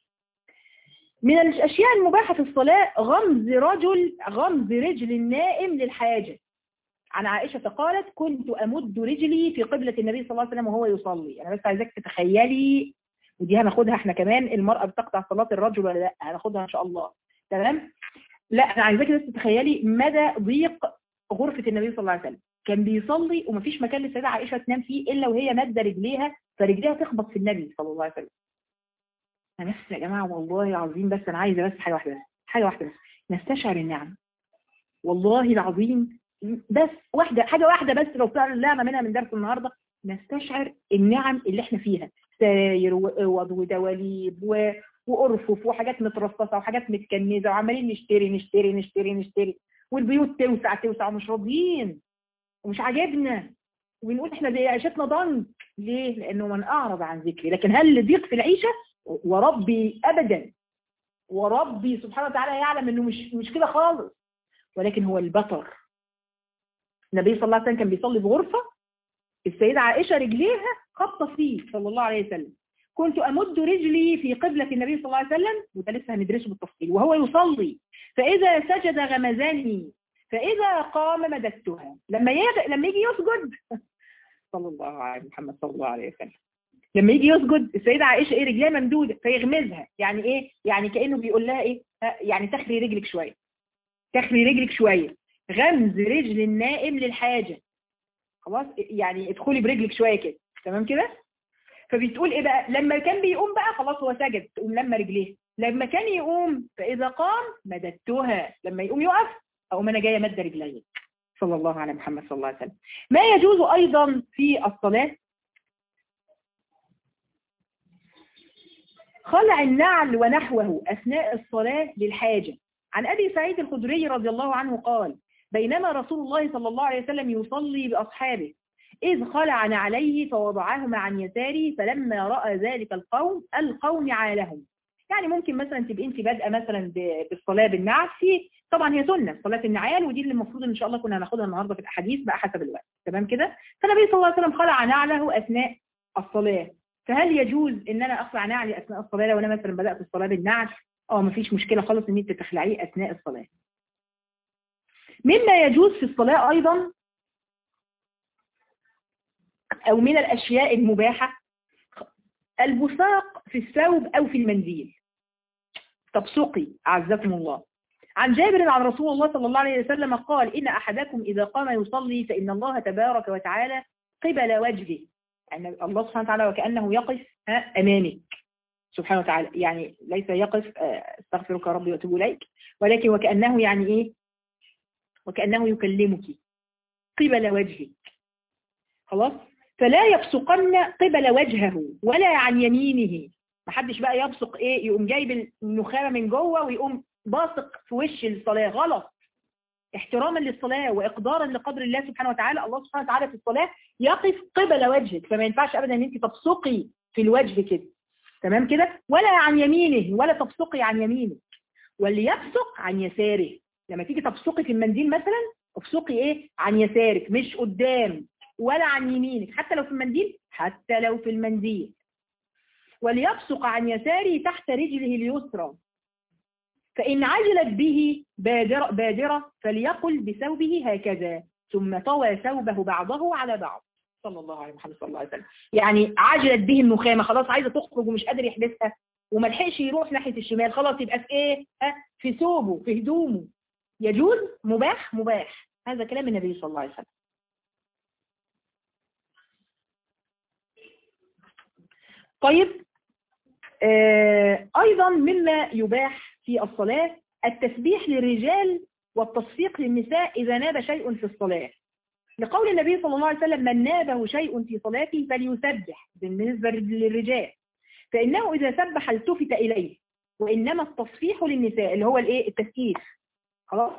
من الأشياء المباحة في الصلاة غمز رجل غمز رجل النائم للحاجة عن عائشة قالت كنت أمد رجلي في قبلة النبي صلى الله عليه وسلم وهو يصلي أنا بس عايزاك تتخيلي ودي هناخدها احنا كمان المرأة بتقطع صلاة الرجل ولا لا هناخدها إن شاء الله تمام لا أنا عايزاك بس تتخيلي مدى ضيق غرفة النبي صلى الله عليه وسلم كان بيصلي ومفيش مكان للسيدة عائشة تنام فيه إلا وهي مادة رجليها فرجليها تخبط في النبي صلى الله عليه وسلم أنا بس يا جماعة والله العظيم بس أنا عايزة بس حاجة واحدة بس حاجة واحدة بس نستشعر النعم والله العظيم بس واحدة حاجة واحدة بس لو فعلا نعمة منها من درس النهاردة نستشعر النعم اللي احنا فيها ساير وأوض ودواليب و... وأرفف وحاجات مترصصة وحاجات متكنزة وعمالين نشتري نشتري نشتري نشتري والبيوت توسع توسع ومش راضيين ومش عاجبنا وبنقول احنا زي عيشتنا ضنك ليه؟ لأنه من أعرض عن ذكري لكن هل ضيق في العيشة؟ وربي أبدا وربي سبحانه وتعالى يعلم انه مش مش كده خالص ولكن هو البطر النبي صلى الله عليه وسلم كان بيصلي بغرفة السيدة عائشة رجليها خبطة فيه صلى الله عليه وسلم كنت أمد رجلي في قبلة النبي صلى الله عليه وسلم وده لسه هندرسه بالتفصيل وهو يصلي فإذا سجد غمزني فإذا قام مددتها لما يغ... لما يجي يسجد صلى الله عليه محمد صلى الله عليه وسلم لما يجي يسجد السيدة عائشة ايه رجليها ممدودة فيغمزها يعني ايه يعني كأنه بيقول لها ايه ها، يعني تخلي رجلك شوية تخلي رجلك شوية غمز رجل النائم للحاجة خلاص يعني ادخلي برجلك شوية كده تمام كده فبتقول ايه بقى لما كان بيقوم بقى خلاص هو سجد تقوم لما رجليه لما كان يقوم فاذا قام مددتها لما يقوم يقف اقوم انا جايه مد رجلي صلى الله على محمد صلى الله عليه وسلم ما يجوز ايضا في الصلاه خلع النعل ونحوه اثناء الصلاه للحاجه عن ابي سعيد الخدري رضي الله عنه قال بينما رسول الله صلى الله عليه وسلم يصلي باصحابه إذ خلع نعليه فوضعهما عن يساره فلما رأى ذلك القوم ألقوا نعالهم يعني ممكن مثلا تبقى انت بادئه مثلا ب- بالصلاه بالنعل في طبعا هي سنه صلاه النعال ودي اللي المفروض ان شاء الله كنا هناخدها النهارده في الاحاديث بقى حسب الوقت تمام كده فالنبي صلى الله عليه وسلم خلع نعله اثناء الصلاه فهل يجوز ان انا اخلع نعلي اثناء الصلاه لو انا مثلا بدات الصلاه بالنعل اه مفيش مشكله خالص ان انت تخلعيه اثناء الصلاه مما يجوز في الصلاه ايضا أو من الأشياء المباحة البصاق في الثوب أو في المنديل تبصقي أعزكم الله عن جابر عن رسول الله صلى الله عليه وسلم قال إن أحدكم إذا قام يصلي فإن الله تبارك وتعالى قبل وجهه يعني الله سبحانه وتعالى وكأنه يقف ها، أمامك سبحانه وتعالى يعني ليس يقف آه، استغفرك يا ربي واتوب إليك ولكن وكأنه يعني إيه وكأنه يكلمك قبل وجهك خلاص فلا يبصقن قبل وجهه ولا عن يمينه محدش بقى يبصق ايه يقوم جايب النخامه من جوه ويقوم باصق في وش الصلاه غلط احتراما للصلاه واقدارا لقدر الله سبحانه وتعالى الله سبحانه وتعالى في الصلاه يقف قبل وجهك فما ينفعش ابدا ان انت تبصقي في الوجه كده تمام كده ولا عن يمينه ولا تبصقي عن يمينه واللي يبصق عن يساره لما تيجي تبصقي في المنديل مثلا ابصقي ايه عن يسارك مش قدام ولا عن يمينك حتى لو في المنديل حتى لو في المنديل وليبصق عن يساره تحت رجله اليسرى فإن عجلت به بادرة, بادرة فليقل بثوبه هكذا ثم طوى ثوبه بعضه على بعض صلى الله عليه محمد صلى الله عليه وسلم يعني عجلت به النخامة خلاص عايزة تخرج ومش قادر يحبسها وما لحقش يروح ناحية الشمال خلاص يبقى في ايه ها في ثوبه في هدومه يجوز مباح مباح هذا كلام النبي صلى الله عليه وسلم طيب آه أيضا مما يباح في الصلاة التسبيح للرجال والتصفيق للنساء إذا ناب شيء في الصلاة لقول النبي صلى الله عليه وسلم من نابه شيء في صلاته فليسبح بالنسبة للرجال فإنه إذا سبح التفت إليه وإنما التصفيح للنساء اللي هو الإيه التسكيت خلاص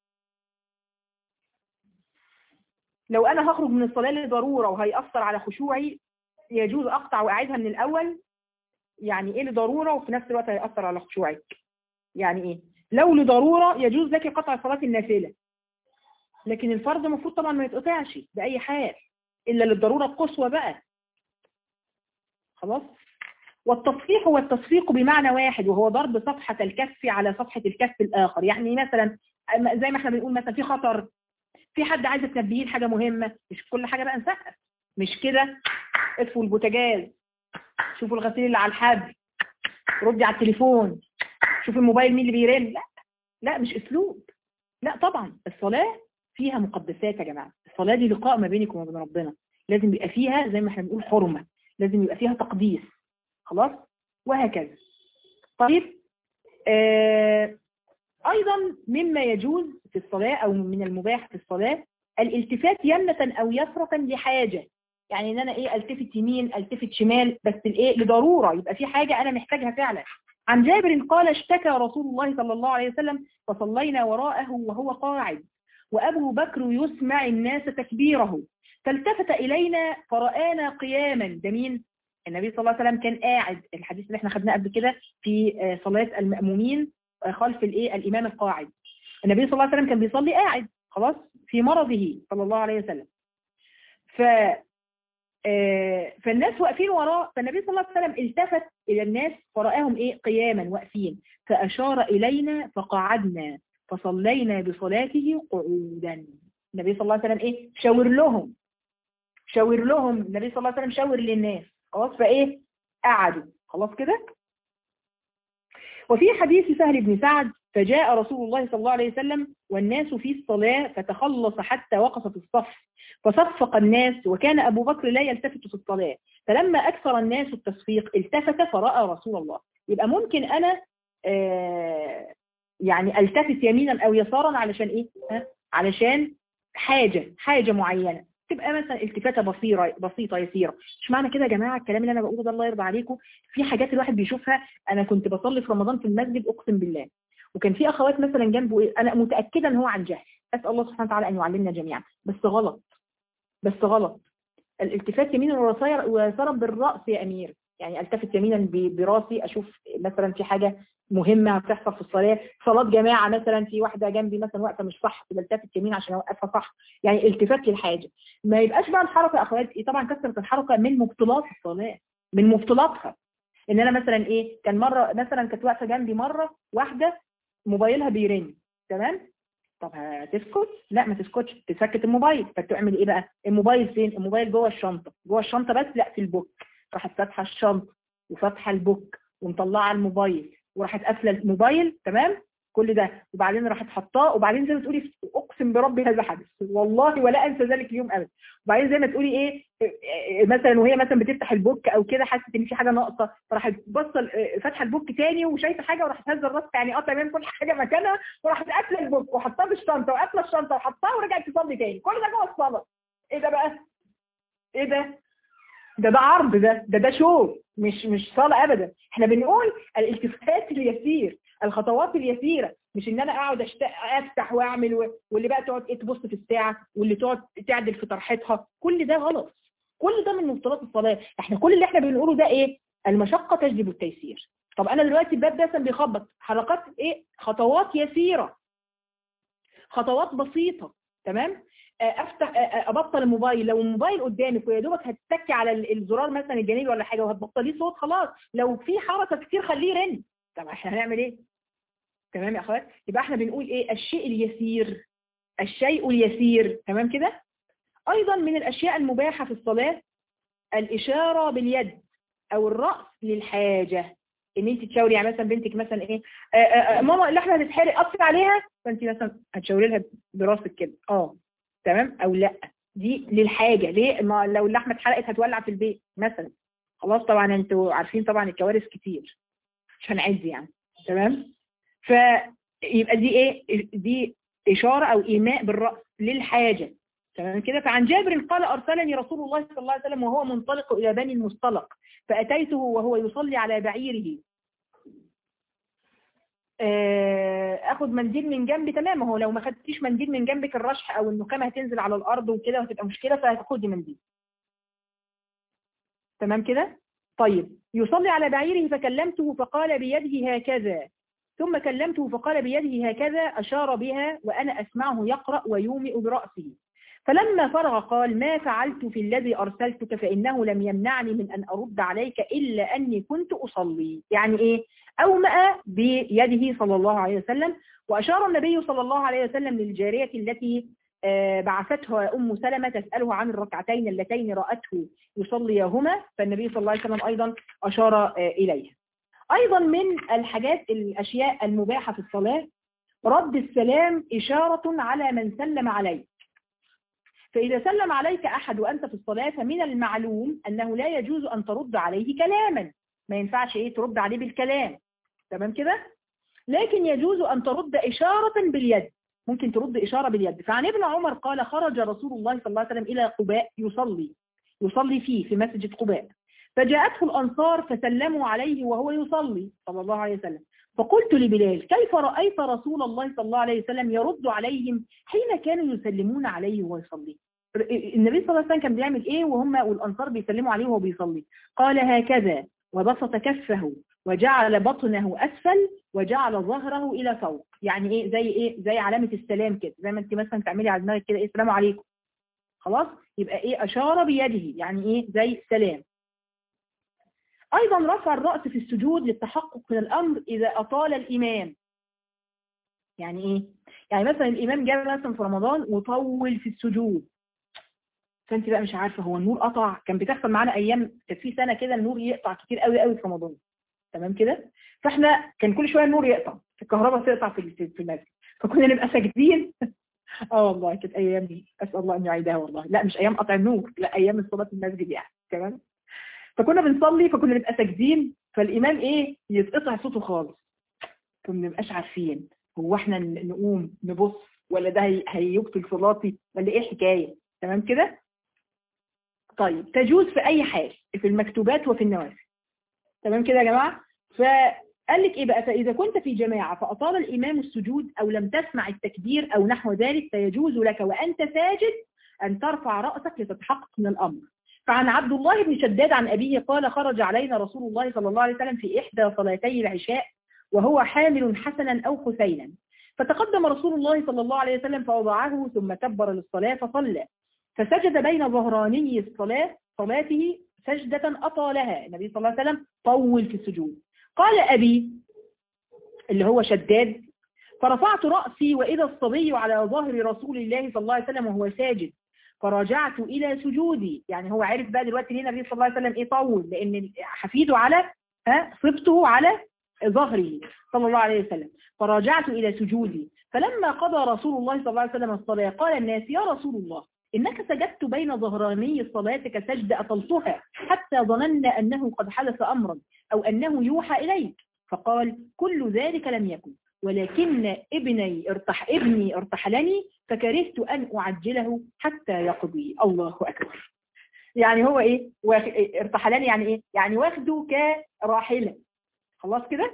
لو أنا هخرج من الصلاة لضرورة وهيأثر على خشوعي يجوز أقطع وأعيدها من الأول يعني إيه لضرورة وفي نفس الوقت هيأثر على خشوعك يعني إيه لو لضرورة يجوز لك قطع صلاة النافلة لكن الفرض المفروض طبعا ما يتقطعش بأي حال إلا للضرورة القصوى بقى خلاص والتصفيق هو التصفيق بمعنى واحد وهو ضرب صفحة الكف على صفحة الكف الآخر يعني مثلا زي ما احنا بنقول مثلا في خطر في حد عايز تنبهيه حاجة مهمة مش كل حاجة بقى نسقف مش كده اطفوا البوتاجاز شوفوا الغسيل اللي على الحبل ردي على التليفون شوفوا الموبايل مين اللي بيرن لا لا مش اسلوب لا طبعا الصلاة فيها مقدسات يا جماعة الصلاة دي لقاء ما بينك وما بين ربنا لازم يبقى فيها زي ما احنا بنقول حرمة لازم يبقى فيها تقديس خلاص وهكذا طيب آه ايضا مما يجوز في الصلاة او من المباح في الصلاة الالتفات يمنة او يسرة لحاجة يعني ان انا ايه التفت يمين التفت شمال بس الايه لضرورة يبقى في حاجة انا محتاجها فعلا عن جابر قال اشتكى رسول الله صلى الله عليه وسلم فصلينا وراءه وهو قاعد وابو بكر يسمع الناس تكبيره فالتفت الينا فرآنا قياما ده مين النبي صلى الله عليه وسلم كان قاعد الحديث اللي احنا خدناه قبل كده في آه، صلاة المأمومين آه، خلف الايه الإمام القاعد النبي صلى الله عليه وسلم كان بيصلي قاعد خلاص في مرضه صلى الله عليه وسلم ف آه، فالناس واقفين وراه فالنبي صلى الله عليه وسلم التفت إلى الناس فرآهم إيه قياما واقفين فأشار إلينا فقعدنا فصلينا بصلاته قعودا النبي صلى الله عليه وسلم إيه شاور لهم شاور لهم النبي صلى الله عليه وسلم شاور للناس خلاص فإيه قعدوا خلاص كده وفي حديث سهل بن سعد فجاء رسول الله صلى الله عليه وسلم والناس في الصلاة فتخلص حتى وقف في الصف فصفق الناس وكان أبو بكر لا يلتفت في الصلاة فلما أكثر الناس التصفيق التفت فرأى رسول الله يبقى ممكن أنا آه يعني التفت يمينا أو يسارا علشان إيه ها؟ علشان حاجة حاجة معينة تبقى مثلا التفاتة بصيرة بسيطة يسيرة مش معنى كده يا جماعة الكلام اللي أنا بقوله ده الله يرضى عليكم في حاجات الواحد بيشوفها أنا كنت بصلي في رمضان في المسجد أقسم بالله وكان في أخوات مثلا جنبه إيه؟ أنا متأكدة أن هو عن جهل أسأل الله سبحانه وتعالى أن يعلمنا جميعا بس غلط بس غلط الالتفات يمينا ويسارا ويسارا بالرأس يا أمير يعني التفت يمينا ب- براسي أشوف مثلا في حاجة مهمة هتحصل في الصلاة صلاة جماعة مثلا في واحدة جنبي مثلا واقفة مش صح بلتفت يمين عشان أوقفها صح يعني التفات للحاجة ما يبقاش بقى الحركة يا أخوات طبعا كثرة الحركة من مبطلات الصلاة من مبطلاتها ان انا مثلا ايه كان مرة مثلا كانت واقفة جنبي مرة واحدة موبايلها بيرن تمام طب هتسكت لا ما تسكتش تسكت الموبايل فتعمل ايه بقى الموبايل فين الموبايل جوه الشنطة جوه الشنطة بس لا في البوك راحت فاتحة الشنطة وفاتحة البوك ومطلعة الموبايل وراحت قافلة الموبايل تمام كل ده وبعدين راحت حطاه وبعدين زي ما تقولي اقسم بربي هذا حدث والله ولا انسى ذلك اليوم ابدا وبعدين زي ما تقولي ايه إيه، مثلا وهي مثلا بتفتح البوك او كده حست ان في حاجه ناقصه فراحت بصه فاتحه البوك تاني وشايفه حاجه وراحت هزه الراس يعني قطع من كل حاجه مكانها وراحت قافله البوك وحطها في الشنطه وقافله الشنطه وحطها ورجعت تصلي تاني كل ده جوه الصلاه ايه ده بقى ايه ده ده ده عرض ده ده ده شو مش مش صلاة ابدا احنا بنقول الالتفات اليسير الخطوات اليسيرة مش ان انا اقعد أشت- افتح واعمل و- واللي بقى تقعد ايه تبص في الساعة واللي تقعد تعدل في طرحتها كل ده غلط كل ده من مبطلات الصلاة احنا كل اللي احنا بنقوله ده ايه المشقة تجلب التيسير طب انا دلوقتي الباب ده مثلا بيخبط حركات ايه خطوات يسيرة خطوات بسيطة تمام افتح ابطل الموبايل لو الموبايل قدامك ويا دوبك هتتكي على ال- الزرار مثلا الجانبي ولا حاجه وهتبطليه صوت خلاص لو في حركه كتير خليه يرن طب احنا هنعمل ايه تمام يا اخوات يبقى احنا بنقول ايه الشيء اليسير الشيء اليسير تمام كده ايضا من الاشياء المباحه في الصلاه الاشاره باليد او الراس للحاجه ان انت تشاوري يعني مثلا بنتك مثلا ايه آه آه آه ماما اللحمه هتتحرق قصي عليها فانت مثلا هتشاوري لها براسك كده اه تمام او لا دي للحاجة ليه ما لو اللحمة اتحرقت هتولع في البيت مثلا خلاص طبعا انتوا عارفين طبعا الكوارث كتير مش هنعد يعني تمام فيبقى دي ايه دي اشارة او ايماء بالرأس للحاجة تمام كده فعن جابر قال ارسلني رسول الله صلى الله عليه وسلم وهو منطلق الى بني المصطلق فاتيته وهو يصلي على بعيره آه، اخد منديل من جنبي تمام هو لو ما خدتيش منديل من جنبك الرشح او النخامه هتنزل على الارض وكده وهتبقى مشكله فهتاخدي منديل تمام كده طيب يصلي على بعيره فكلمته فقال بيده هكذا ثم كلمته فقال بيده هكذا أشار بها وأنا أسمعه يقرأ ويومئ برأسه فلما فرغ قال ما فعلت في الذي أرسلتك فإنه لم يمنعني من أن أرد عليك إلا أني كنت أصلي يعني إيه أومأ بيده صلى الله عليه وسلم وأشار النبي صلى الله عليه وسلم للجارية التي آه، بعثتها أم سلمة تسأله عن الركعتين اللتين رأته يصليهما فالنبي صلى الله عليه وسلم أيضا أشار آه، إليها أيضا من الحاجات الأشياء المباحة في الصلاة رد السلام إشارة على من سلم عليك فإذا سلم عليك أحد وأنت في الصلاة فمن المعلوم أنه لا يجوز أن ترد عليه كلاما ما ينفعش إيه ترد عليه بالكلام تمام كده لكن يجوز أن ترد إشارة باليد ممكن ترد إشارة باليد فعن ابن عمر قال خرج رسول الله صلى الله عليه وسلم إلى قباء يصلي يصلي فيه في مسجد قباء فجاءته الأنصار فسلموا عليه وهو يصلي صلى الله عليه وسلم فقلت لبلال كيف رأيت رسول الله صلى الله عليه وسلم يرد عليهم حين كانوا يسلمون عليه وهو يصلي النبي صلى الله عليه وسلم كان بيعمل ايه وهم والانصار بيسلموا عليه وهو بيصلي قال هكذا وبسط كفه وجعل بطنه اسفل وجعل ظهره الى فوق يعني ايه زي ايه زي علامه السلام كده زي ما انت مثلا تعملي على دماغك كده ايه السلام عليكم خلاص يبقى ايه اشار بيده يعني ايه زي سلام ايضا رفع الراس في السجود للتحقق من الامر اذا اطال الامام يعني ايه يعني مثلا الامام جاب مثلا في رمضان وطول في السجود فانت بقى مش عارفه هو النور قطع كان بتحصل معانا ايام كانت في سنه كده النور يقطع كتير قوي قوي في رمضان تمام كده فاحنا كان كل شويه النور يقطع الكهرباء تقطع في في المسجد فكنا نبقى ساجدين اه والله كانت ايام دي اسال الله ان يعيدها والله لا مش ايام قطع النور لا ايام الصلاه في المسجد يعني تمام فكنا بنصلي فكنا نبقى ساجدين فالامام ايه يتقطع صوته خالص فما نبقاش عارفين هو احنا نقوم نبص ولا ده هيبطل صلاتي ولا ايه الحكايه تمام كده طيب تجوز في اي حال في المكتوبات وفي النوافل تمام كده يا جماعه فقال لك ايه بقى فاذا كنت في جماعه فاطال الامام السجود او لم تسمع التكبير او نحو ذلك فيجوز لك وانت ساجد ان ترفع راسك لتتحقق من الامر فعن عبد الله بن شداد عن أبيه قال خرج علينا رسول الله صلى الله عليه وسلم في إحدى صلاتي العشاء وهو حامل حسنا أو حسينا فتقدم رسول الله صلى الله عليه وسلم فوضعه ثم كبر للصلاة فصلى فسجد بين ظهراني الصلاة صلاته سجدة أطالها النبي صلى الله عليه وسلم طول في السجود قال أبي اللي هو شداد فرفعت رأسي وإذا الصبي على ظهر رسول الله صلى الله عليه وسلم وهو ساجد فرجعت إلى سجودي يعني هو عارف بقى دلوقتي ليه النبي صلى الله عليه وسلم إيه طول لأن حفيده على ها صبته على ظهره صلى الله عليه وسلم فرجعت إلى سجودي فلما قضى رسول الله صلى الله عليه وسلم الصلاة قال الناس يا رسول الله إنك سجدت بين ظهراني صلاتك سجد أطلتها حتى ظننا أنه قد حدث أمرا أو أنه يوحى إليك فقال كل ذلك لم يكن ولكن ابني ارتح ابني ارتحلني فكرهت أن أعجله حتى يقضي الله أكبر يعني هو إيه واخ... ارتحلني يعني إيه يعني واخده كراحلة خلاص كده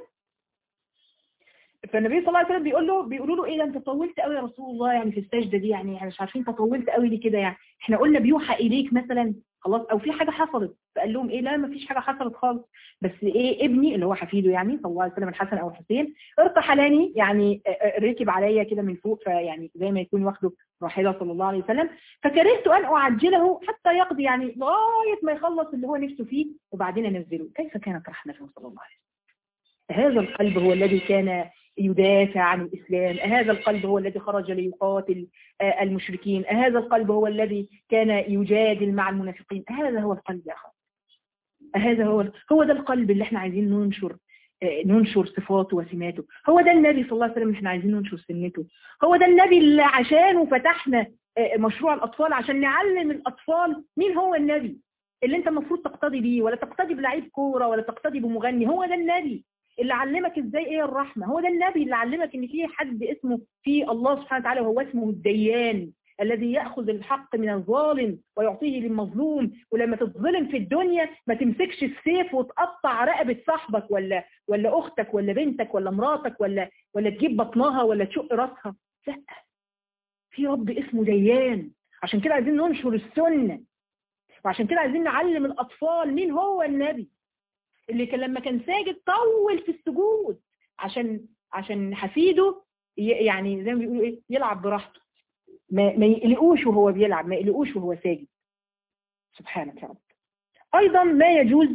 فالنبي صلى الله عليه وسلم بيقول له بيقولوا له ايه ده انت طولت قوي يا رسول الله يعني في السجده دي يعني احنا مش عارفين انت طولت قوي ليه كده يعني احنا قلنا بيوحى اليك مثلا خلاص او في حاجه حصلت فقال لهم ايه لا ما فيش حاجه حصلت خالص بس ايه ابني اللي هو حفيده يعني صلى الله عليه وسلم الحسن او الحسين ارتحلاني يعني ركب عليا كده من فوق فيعني زي ما يكون واخده راحله صلى الله عليه وسلم فكرهت ان اعجله حتى يقضي يعني لغايه ما يخلص اللي هو نفسه فيه وبعدين انزله كيف كانت رحمته صلى الله عليه وسلم هذا القلب هو الذي كان يدافع عن الإسلام هذا القلب هو الذي خرج ليقاتل المشركين هذا القلب هو الذي كان يجادل مع المنافقين هذا هو القلب يا أخوان هذا هو هو ده القلب اللي احنا عايزين ننشر ننشر صفاته وسماته هو ده النبي صلى الله عليه وسلم اللي احنا عايزين ننشر سنته هو ده النبي اللي عشانه فتحنا مشروع الأطفال عشان نعلم الأطفال مين هو النبي اللي انت المفروض تقتدي بيه ولا تقتدي بلعيب كوره ولا تقتدي بمغني هو ده النبي اللي علمك ازاي ايه الرحمة هو ده النبي اللي علمك ان في حد اسمه في الله سبحانه وتعالى وهو اسمه الديان الذي يأخذ الحق من الظالم ويعطيه للمظلوم ولما تتظلم في الدنيا ما تمسكش السيف وتقطع رقبة صاحبك ولا ولا اختك ولا بنتك ولا مراتك ولا ولا تجيب بطنها ولا تشق راسها لا في رب اسمه ديان عشان كده عايزين ننشر السنة وعشان كده عايزين نعلم الأطفال مين هو النبي اللي كان لما كان ساجد طول في السجود عشان عشان حفيده يعني زي ما بيقولوا ايه يلعب براحته ما, ما يقلقوش وهو بيلعب ما يقلقوش وهو ساجد سبحانك يا رب ايضا ما يجوز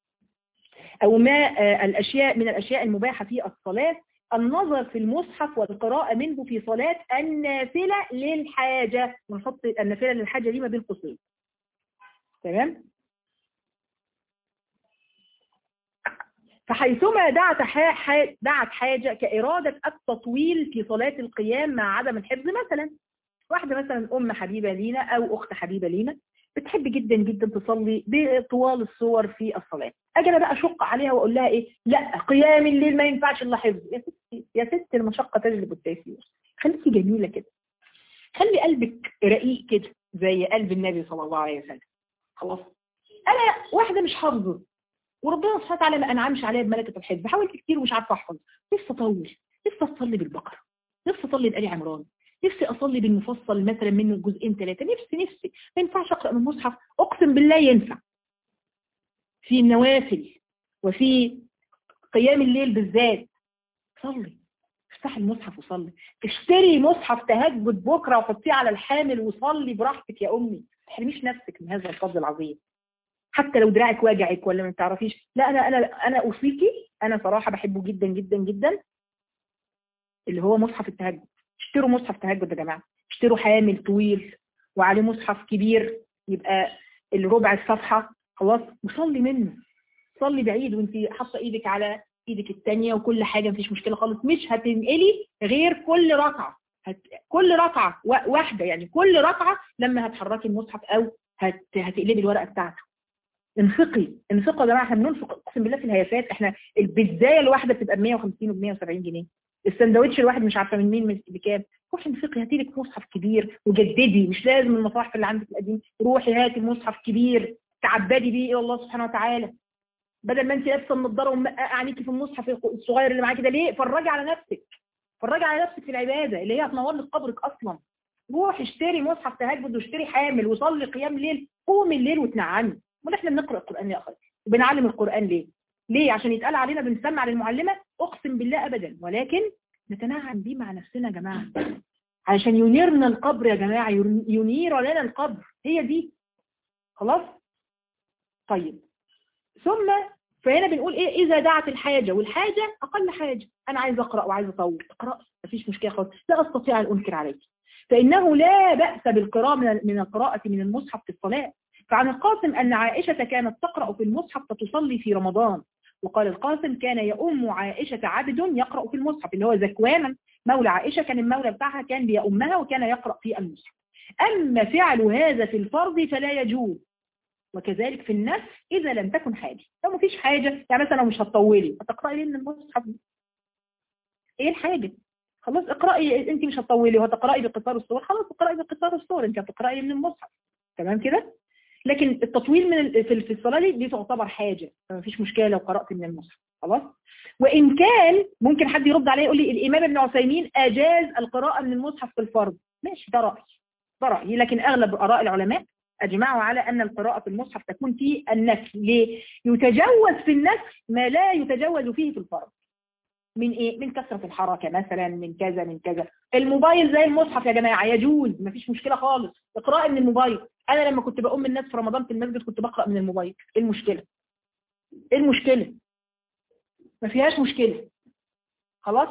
او ما الاشياء من الاشياء المباحه في الصلاه النظر في المصحف والقراءة منه في صلاة النافلة للحاجة ونحط النافلة للحاجة دي ما بين قوسين تمام فحيثما دعت دعت حاجة كإرادة التطويل في صلاة القيام مع عدم الحفظ مثلا واحدة مثلا أم حبيبة لينا أو أخت حبيبة لينا بتحب جدا جدا تصلي بطوال الصور في الصلاة أجي أنا بقى أشق عليها وأقول لها إيه لا قيام الليل ما ينفعش إلا حفظ يا ستي يا ست المشقة تجلب التيسير خليكي جميلة كده خلي قلبك رقيق كده زي قلب النبي صلى الله عليه وسلم خلاص أنا واحدة مش حافظة وربنا سبحانه وتعالى ما انعمش عليا بملكه الحفظ حاولت كتير ومش عارفه احفظ نفسي اطول نفسي اصلي بالبقره نفسي اصلي بآل عمران نفسي اصلي بالمفصل مثلا منه جزئين ثلاثه نفسي نفسي ما ينفعش اقرا من المصحف اقسم بالله ينفع في النوافل وفي قيام الليل بالذات صلي افتح المصحف وصلي اشتري مصحف تهجد بكره وحطيه على الحامل وصلي براحتك يا امي ما تحرميش نفسك من هذا الفضل العظيم حتى لو دراعك واجعك ولا ما تعرفيش لا انا انا انا اوصيكي انا صراحه بحبه جدا جدا جدا اللي هو مصحف التهجد اشتروا مصحف تهجد يا جماعه اشتروا حامل طويل وعليه مصحف كبير يبقى الربع الصفحه خلاص وصلي منه صلي بعيد وانت حاطه ايدك على ايدك الثانيه وكل حاجه مفيش مشكله خالص مش هتنقلي غير كل ركعه هت... كل ركعه و... واحده يعني كل ركعه لما هتحركي المصحف او هت... هتقلبي الورقه بتاعته انفقي انفقوا يا جماعه احنا بننفق اقسم بالله في الهيافات احنا البيتزايه الواحده بتبقى ب 150 وب 170 جنيه السندوتش الواحد مش عارفه من مين بكام روحي انفقي هاتي لك مصحف كبير وجددي مش لازم المصاحف اللي عندك القديم روحي هاتي مصحف كبير تعبدي بيه الى الله سبحانه وتعالى بدل ما انت لابسه النضاره ومققه عينيكي في المصحف الصغير اللي معاكي ده ليه فرجي على نفسك فرجي على نفسك في العباده اللي هي هتنور لك قبرك اصلا روح اشتري مصحف تهجد واشتري حامل وصلي قيام ليل قومي الليل وتنعمي امال احنا بنقرا القران يا اخي وبنعلم القران ليه ليه عشان يتقال علينا بنسمع للمعلمه اقسم بالله ابدا ولكن نتنعم بيه مع نفسنا يا جماعه عشان ينيرنا القبر يا جماعه ينير لنا القبر هي دي خلاص طيب ثم فهنا بنقول ايه اذا دعت الحاجه والحاجه اقل حاجه انا عايز اقرا وعايز اطول اقرا مفيش مشكله خالص لا استطيع ان انكر عليك فانه لا باس بالقراءه من القراءه من المصحف في الصلاه فعن القاسم ان عائشه كانت تقرا في المصحف فتصلي في رمضان وقال القاسم كان يؤم عائشه عبد يقرا في المصحف اللي هو زكوان مولى عائشه كان المولى بتاعها كان بيؤمها وكان يقرا في المصحف اما فعل هذا في الفرض فلا يجوز وكذلك في النفس إذا لم تكن حاجة لو مفيش حاجة يعني مثلا مش هتطولي هتقرأي ليه من المصحف ايه الحاجة خلاص اقرأي انت مش هتطولي وهتقرأي بقصار الصور خلاص اقرأي بقصار الصور انت هتقرأي من المصحف تمام كده لكن التطويل من في الصلاة دي, دي تعتبر حاجة فمفيش مشكلة لو قرأت من المصحف خلاص وإن كان ممكن حد يرد عليه يقول لي الإمام ابن عثيمين أجاز القراءة من المصحف في الفرض ماشي ده رأي ده رأيي لكن أغلب آراء العلماء أجمعوا على أن القراءة في المصحف تكون في النفل ليه؟ يتجوز في النفل ما لا يتجوز فيه في الفرض من إيه؟ من كثرة الحركة مثلا من كذا من كذا الموبايل زي المصحف يا جماعة يجوز مفيش مشكلة خالص اقرأي من الموبايل أنا لما كنت بقوم الناس في رمضان في المسجد كنت بقرأ من الموبايل إيه المشكلة؟ إيه المشكلة؟ ما فيهاش مشكلة خلاص؟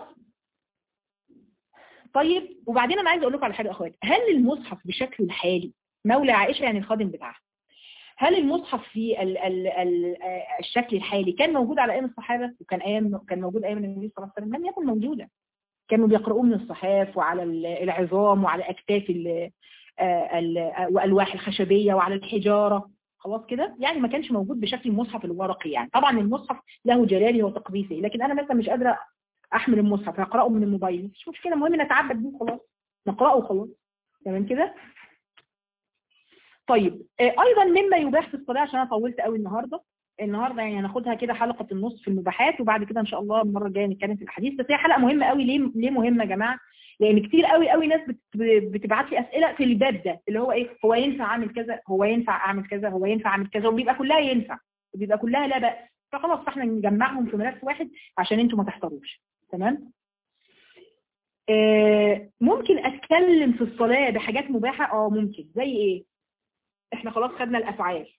طيب وبعدين أنا عايز أقول لكم على حاجة أخوات هل المصحف بشكله الحالي مولى عائشة يعني الخادم بتاعها هل المصحف في ال ال ال الشكل الحالي كان موجود على ايام الصحابة وكان ايام كان موجود ايام النبي صلى الله عليه وسلم لم يكن موجودا كانوا بيقرؤوه من الصحاف وعلى العظام وعلى اكتاف والواح الخشبية وعلى الحجارة خلاص كده يعني ما كانش موجود بشكل المصحف الورقي يعني طبعا المصحف له جلاله وتقديسه لكن انا مثلا مش قادرة احمل المصحف هقراه من الموبايل مش مشكلة المهم نتعبد بيه خلاص نقراه وخلاص تمام كده طيب ايضا مما يباح في الصلاه عشان انا طولت قوي النهارده النهارده يعني هناخدها كده حلقه النص في المباحات وبعد كده ان شاء الله المره الجايه نتكلم في الحديث بس هي حلقه مهمه قوي ليه ليه مهمه يا جماعه لان كتير قوي قوي ناس بتبعت لي اسئله في الباب ده اللي هو ايه هو ينفع اعمل كذا هو ينفع اعمل كذا هو ينفع اعمل كذا وبيبقى كلها ينفع وبيبقى كلها لا باس فخلاص فاحنا نجمعهم في ملف واحد عشان انتوا ما تحتاروش تمام آه ممكن اتكلم في الصلاه بحاجات مباحه اه ممكن زي ايه احنا خلاص خدنا الافعال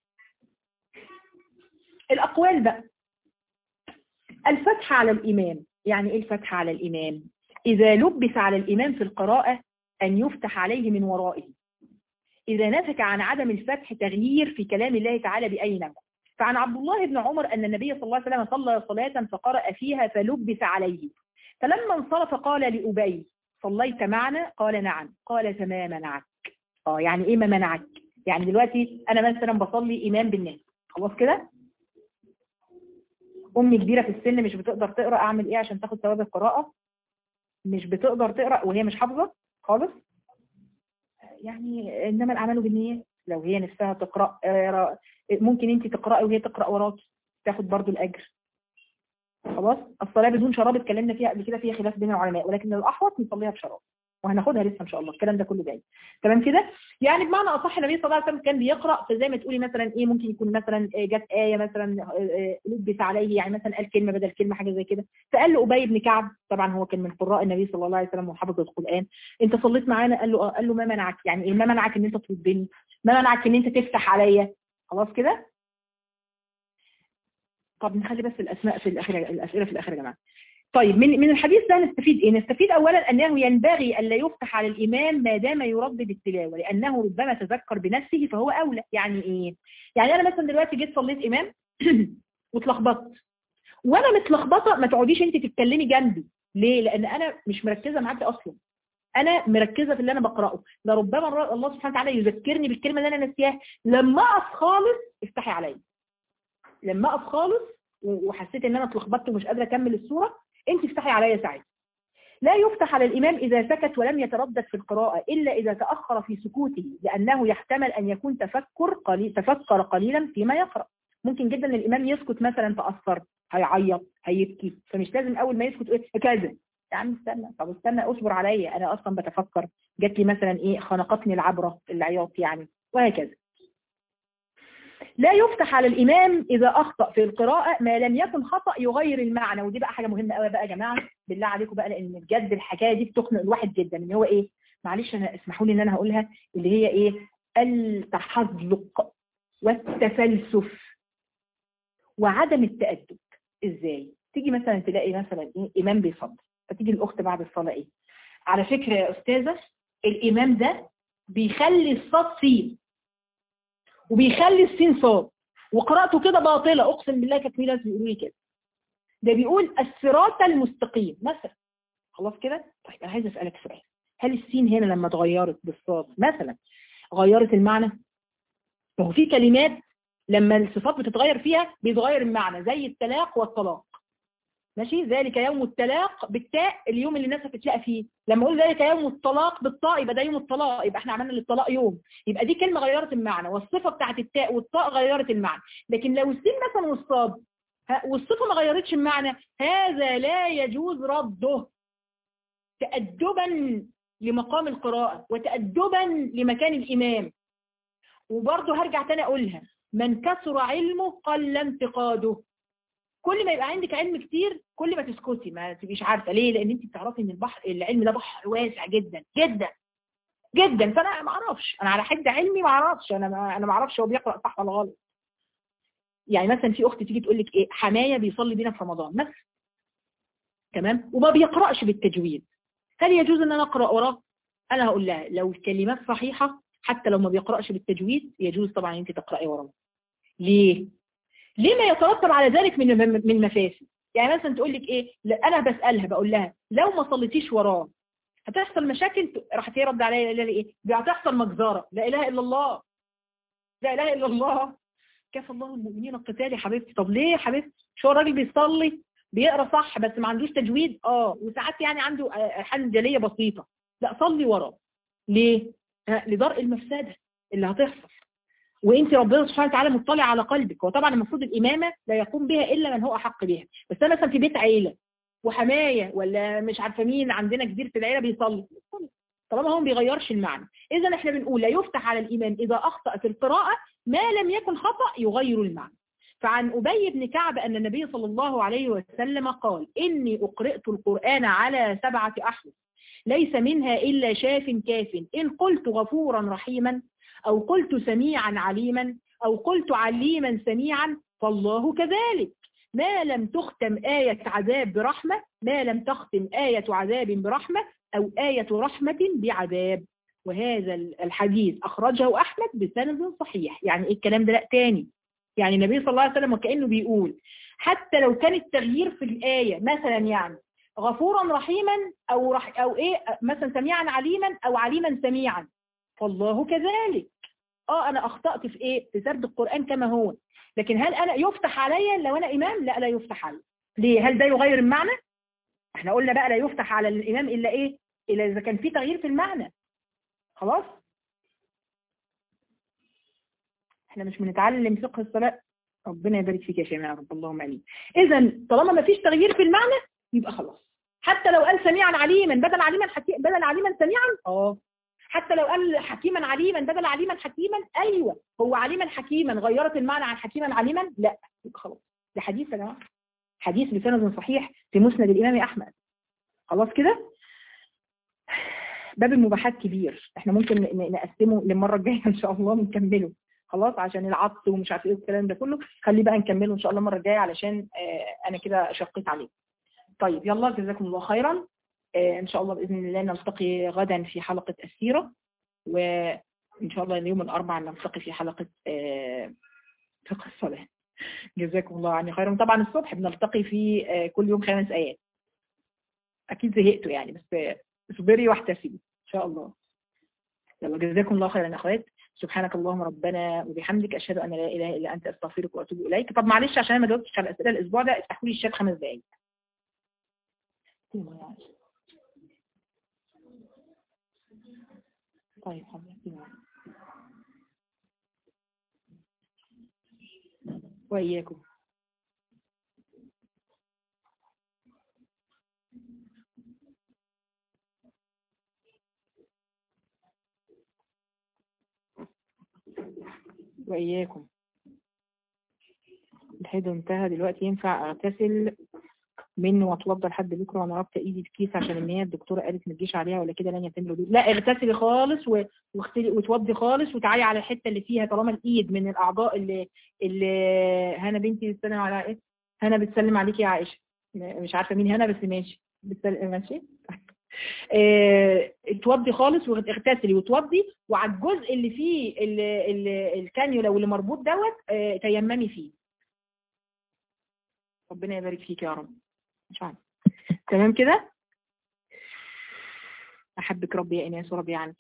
الاقوال بقى الفتح على الامام يعني ايه الفتح على الامام اذا لبس على الامام في القراءة ان يفتح عليه من ورائه اذا نفك عن عدم الفتح تغيير في كلام الله تعالى باي نوع فعن عبد الله بن عمر ان النبي صلى الله عليه وسلم صلى صلاة فقرأ فيها فلبس عليه فلما انصرف قال لأبي صليت معنا قال نعم قال فما منعك اه يعني ايه ما منعك يعني دلوقتي انا مثلا بصلي امام بالناس خلاص كده امي كبيره في السن مش بتقدر تقرا اعمل ايه عشان تاخد ثواب القراءه مش بتقدر تقرا وهي مش حافظه خالص يعني انما الاعمال بالنيات لو هي نفسها تقرا ممكن انت تقراي وهي تقرا وراكي تاخد برضو الاجر خلاص الصلاه بدون شراب اتكلمنا فيها قبل كده فيها خلاف بين العلماء ولكن الاحوط نصليها بشراب وهناخدها لسه ان شاء الله الكلام ده كله جاي تمام كده يعني بمعنى اصح النبي صلى الله عليه وسلم كان بيقرا فزي ما تقولي مثلا ايه ممكن يكون مثلا آه، جت ايه مثلا آه، آه، لبس عليه يعني مثلا قال كلمه بدل كلمه حاجه زي كده فقال له ابي بن كعب طبعا هو كان من قراء النبي صلى الله عليه وسلم وحفظ القران انت صليت معانا قال له اه قال له ما منعك يعني ايه ما منعك ان انت تردني ما منعك ان انت تفتح عليا خلاص كده طب نخلي بس الاسماء في الاخير الاسئله في الاخير يا جماعه طيب من من الحديث ده نستفيد ايه نستفيد اولا انه ينبغي الا يفتح على الامام ما دام يردد التلاوه لانه ربما تذكر بنفسه فهو اولى يعني ايه يعني انا مثلا دلوقتي جيت صليت امام واتلخبطت وانا متلخبطه ما تقعديش انت تتكلمي جنبي ليه لان انا مش مركزه معاكي اصلا انا مركزه في اللي انا بقراه لربما الر- الله سبحانه وتعالى يذكرني بالكلمه اللي انا ناسياها لما اقف خالص افتحي عليا لما اقف خالص و- وحسيت ان انا اتلخبطت ومش قادره اكمل الصوره انت افتحي عليا ساعتها لا يفتح على الإمام إذا سكت ولم يتردد في القراءة إلا إذا تأخر في سكوته لأنه يحتمل أن يكون تفكر قليل تفكر قليلا فيما يقرأ ممكن جدا الإمام يسكت مثلا تأثر هيعيط هيبكي فمش لازم أول ما يسكت إيه كذا يا عم استنى طب استنى اصبر عليا أنا أصلا بتفكر جات لي مثلا إيه خنقتني العبرة العياط يعني وهكذا لا يفتح على الإمام إذا أخطأ في القراءة ما لم يكن خطأ يغير المعنى ودي بقى حاجة مهمة قوي بقى يا جماعة بالله عليكم بقى لأن بجد الحكاية دي بتخنق الواحد جدا إن هو إيه معلش أنا اسمحوا لي إن أنا هقولها اللي هي إيه التحذق والتفلسف وعدم التأدب إزاي تيجي مثلا تلاقي مثلا إيه إمام بيصلي فتيجي الأخت بعد الصلاة إيه على فكرة يا أستاذة الإمام ده بيخلي الصاد سين وبيخلي السين صاد وقراءته كده باطلة أقسم بالله كانت في ناس بيقولوا لي كده ده بيقول الصراط المستقيم مثلا خلاص كده طيب أنا عايز أسألك سؤال هل السين هنا لما اتغيرت بالصاد مثلا غيرت المعنى ما هو في كلمات لما الصفات بتتغير فيها بيتغير المعنى زي التلاق والطلاق ماشي ذلك يوم التلاق بالتاء اليوم اللي الناس هتتلاقى فيه لما اقول ذلك يوم الطلاق بالطاء يبقى ده يوم الطلاق يبقى احنا عملنا للطلاق يوم يبقى دي كلمه غيرت المعنى والصفه بتاعت التاء والطاء غيرت المعنى لكن لو السين مثلا والصاد ها، والصفه ما غيرتش المعنى هذا لا يجوز رده تأدبا لمقام القراءة وتأدبا لمكان الإمام وبرضه هرجع تاني أقولها من كثر علمه قل انتقاده كل ما يبقى عندك علم كتير كل ما تسكتي ما تبقيش عارفه ليه لان انت بتعرفي ان البحر العلم ده بحر واسع جدا جدا جدا فانا ما اعرفش انا على حد علمي ما اعرفش انا ما انا ما اعرفش هو بيقرا صح ولا غلط يعني مثلا في اخت تيجي تقول لك ايه حمايه بيصلي بينا في رمضان مثلا تمام وما بيقراش بالتجويد هل يجوز ان انا اقرا وراه انا هقول لها لو الكلمات صحيحه حتى لو ما بيقراش بالتجويد يجوز طبعا انت تقراي وراه ليه ليه ما يترتب على ذلك من من مفاسد يعني مثلا تقول لك ايه لا انا بسالها بقول لها لو ما صليتيش وراه هتحصل مشاكل راحت هي رد عليا قال لي ايه دي هتحصل مجزره لا اله الا الله لا اله الا الله كفى الله المؤمنين القتال يا حبيبتي طب ليه يا حبيبتي شو الراجل بيصلي بيقرا صح بس ما عندوش تجويد اه وساعات يعني عنده آه، حنجليه بسيطه لا صلي وراه ليه آه، لدرء المفسده اللي هتحصل وانت ربنا سبحانه وتعالى مطلع على قلبك وطبعا المفروض الامامه لا يقوم بها الا من هو احق بها بس انا مثلا في بيت عيله وحمايه ولا مش عارفه مين عندنا كبير في العيله بيصلي يصلي. طالما هو ما بيغيرش المعنى اذا احنا بنقول لا يفتح على الامام اذا اخطا في القراءه ما لم يكن خطا يغير المعنى فعن أبي بن كعب أن النبي صلى الله عليه وسلم قال إني أقرأت القرآن على سبعة أحرف ليس منها إلا شاف كاف إن قلت غفورا رحيما أو قلت سميعا عليما أو قلت عليما سميعا فالله كذلك ما لم تختم آية عذاب برحمة ما لم تختم آية عذاب برحمة أو آية رحمة بعذاب وهذا الحديث أخرجه أحمد بسند صحيح يعني إيه الكلام ده لا تاني يعني النبي صلى الله عليه وسلم وكأنه بيقول حتى لو كان التغيير في الآية مثلا يعني غفورا رحيما أو رح أو إيه مثلا سميعا عليما أو عليما سميعا فالله كذلك اه انا اخطأت في ايه في سرد القرآن كما هو لكن هل انا يفتح عليا لو انا امام لا لا يفتح علي ليه هل ده يغير المعنى احنا قلنا بقى لا يفتح على الامام الا ايه الا اذا كان في تغيير في المعنى خلاص احنا مش بنتعلم فقه الصلاة ربنا يبارك فيك يا شيماء يا رب اللهم امين اذا طالما ما فيش تغيير في المعنى يبقى خلاص حتى لو قال سميعا عليما بدل عليما حكي... بدل عليما سميعا اه حتى لو قال حكيما عليما بدل عليما حكيما ايوه هو عليما حكيما غيرت المعنى عن حكيما عليما لا يبقى خلاص ده حديث يا جماعه حديث بسند صحيح في مسند الامام احمد خلاص كده باب المباحات كبير احنا ممكن ن- نقسمه للمره الجايه ان شاء الله ونكمله خلاص عشان العطس ومش عارف ايه والكلام ده كله خليه بقى نكمله ان شاء الله المره الجايه علشان آه، انا كده شقيت عليه طيب يلا جزاكم الله خيرا آه، ان شاء الله باذن الله نلتقي غدا في حلقه السيره وان شاء الله اليوم الاربعاء نلتقي في حلقه آه، فقه الصلاه جزاكم الله عني خيرا طبعا الصبح بنلتقي في آه، كل يوم خمس ايات اكيد زهقتوا يعني بس آه، اصبري واحتسبي ان شاء الله يلا جزاكم الله خيرا يا اخوات سبحانك اللهم ربنا وبحمدك اشهد ان لا اله الا انت استغفرك واتوب اليك طب معلش عشان انا ما جاوبتش على الاسئله الاسبوع ده افتحوا لي الشات خمس دقايق طيب حضرتك وإياكم وإياكم الحيض انتهى دلوقتي ينفع اغتسل منه واتوضى لحد بكره وانا رابطه ايدي بكيس عشان ان هي الدكتوره قالت ما تجيش عليها ولا كده لن يتم الوضوء لا اغتسلي خالص و- واغسلي وتوضي خالص وتعالي على الحته اللي فيها طالما الايد من الاعضاء اللي اللي هنا بنتي بتسلم على ايه هنا بتسلم عليكي يا عائشه م- مش عارفه مين هنا بس ماشي بتسلم ماشي اه توضي خالص واغتسلي وتوضي وعلى الجزء اللي فيه ال- ال- الكانيولا واللي مربوط دوت اه تيممي فيه ربنا يبارك فيك يا رب مش عارف تمام كده احبك ربي يا ايناس وربي عنك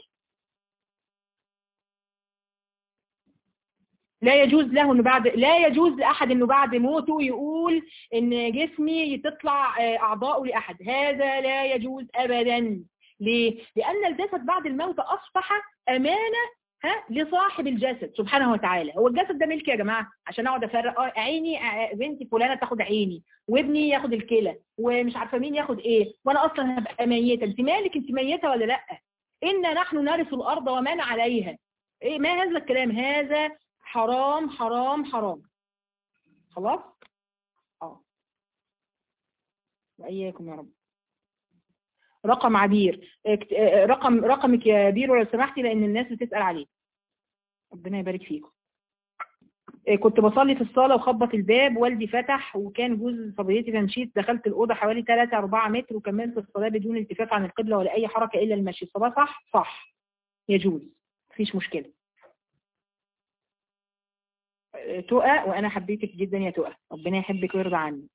لا يجوز له انه بعد لا يجوز لاحد انه بعد موته يقول ان جسمي تطلع آه، اعضاؤه لاحد هذا لا يجوز ابدا ليه لان الجسد بعد الموت اصبح امانه ها لصاحب الجسد سبحانه وتعالى هو الجسد ده ملكي يا جماعه عشان اقعد افرق اه عيني آه، بنتي فلانه تاخد عيني وابني ياخد الكلى ومش عارفه مين ياخد ايه وانا اصلا هبقى ميته انت مالك انت ميته ولا لا انا نحن نرث الارض ومن عليها ايه ما هذا الكلام هذا حرام حرام حرام خلاص اه واياكم يا رب رقم عبير اكت- اه، رقم رقمك يا بيرو لو سمحتي لان الناس بتسال عليه ربنا يبارك فيكم اه، كنت بصلي في الصاله وخبط الباب والدي فتح وكان جوز صبيتي تنشيط دخلت الاوضه حوالي 3 4 متر وكملت الصلاه بدون التفاف عن القبله ولا اي حركه الا المشي الصلاه صح صح يجوز مفيش مشكله اه، تقى وانا حبيتك جدا يا تقى ربنا يحبك ويرضى عنك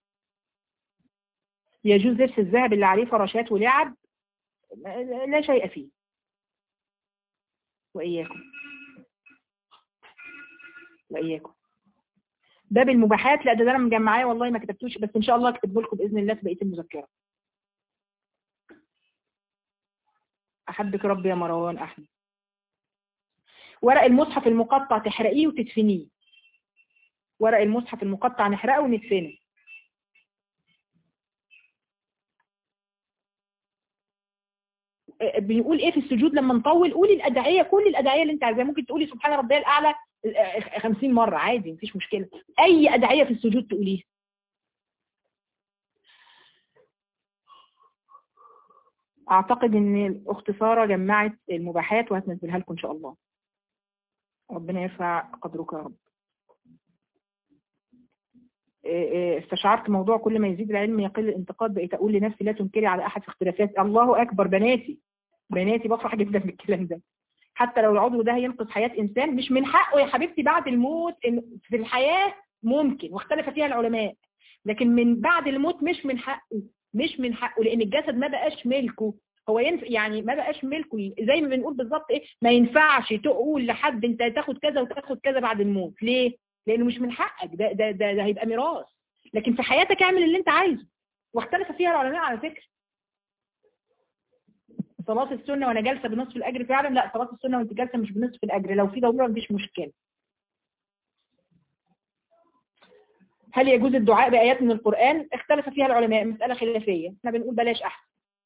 يجوز لبس الذهب اللي عليه فراشات ولعب لا شيء فيه وإياكم وإياكم باب المباحات لا ده, ده انا مجمعاه والله ما كتبتوش بس ان شاء الله اكتبه لكم باذن الله في بقيه المذكره احبك ربي يا مروان احمد ورق المصحف المقطع تحرقيه وتدفنيه ورق المصحف المقطع نحرقه وندفنه بنقول ايه في السجود لما نطول قولي الادعيه كل الادعيه اللي انت عايزاها ممكن تقولي سبحان ربي الاعلى 50 مره عادي مفيش مشكله اي ادعيه في السجود تقوليها اعتقد ان الاخت ساره جمعت المباحات وهتنزلها لكم ان شاء الله ربنا يرفع قدرك يا رب استشعرت موضوع كل ما يزيد العلم يقل الانتقاد بقيت اقول لنفسي لا تنكري على احد في اختلافات الله اكبر بناتي بناتي بفرح جدا بالكلام ده حتى لو العضو ده هينقذ حياة انسان مش من حقه يا حبيبتي بعد الموت إن في الحياة ممكن واختلف فيها العلماء لكن من بعد الموت مش من حقه مش من حقه لان الجسد ما بقاش ملكه هو ينفع يعني ما بقاش ملكه زي ما بنقول بالظبط ايه ما ينفعش تقول لحد انت تاخد كذا وتاخد كذا بعد الموت ليه لانه مش من حقك ده ده ده, ده هيبقى ميراث لكن في حياتك اعمل اللي انت عايزه واختلف فيها العلماء على فكره صلاة السنة وانا جالسة بنصف الاجر فعلا لا صلاة السنة وانت جالسة مش بنصف الاجر لو في ضرورة مفيش مشكلة هل يجوز الدعاء بآيات من القرآن اختلف فيها العلماء مسألة خلافية احنا بنقول بلاش أحسن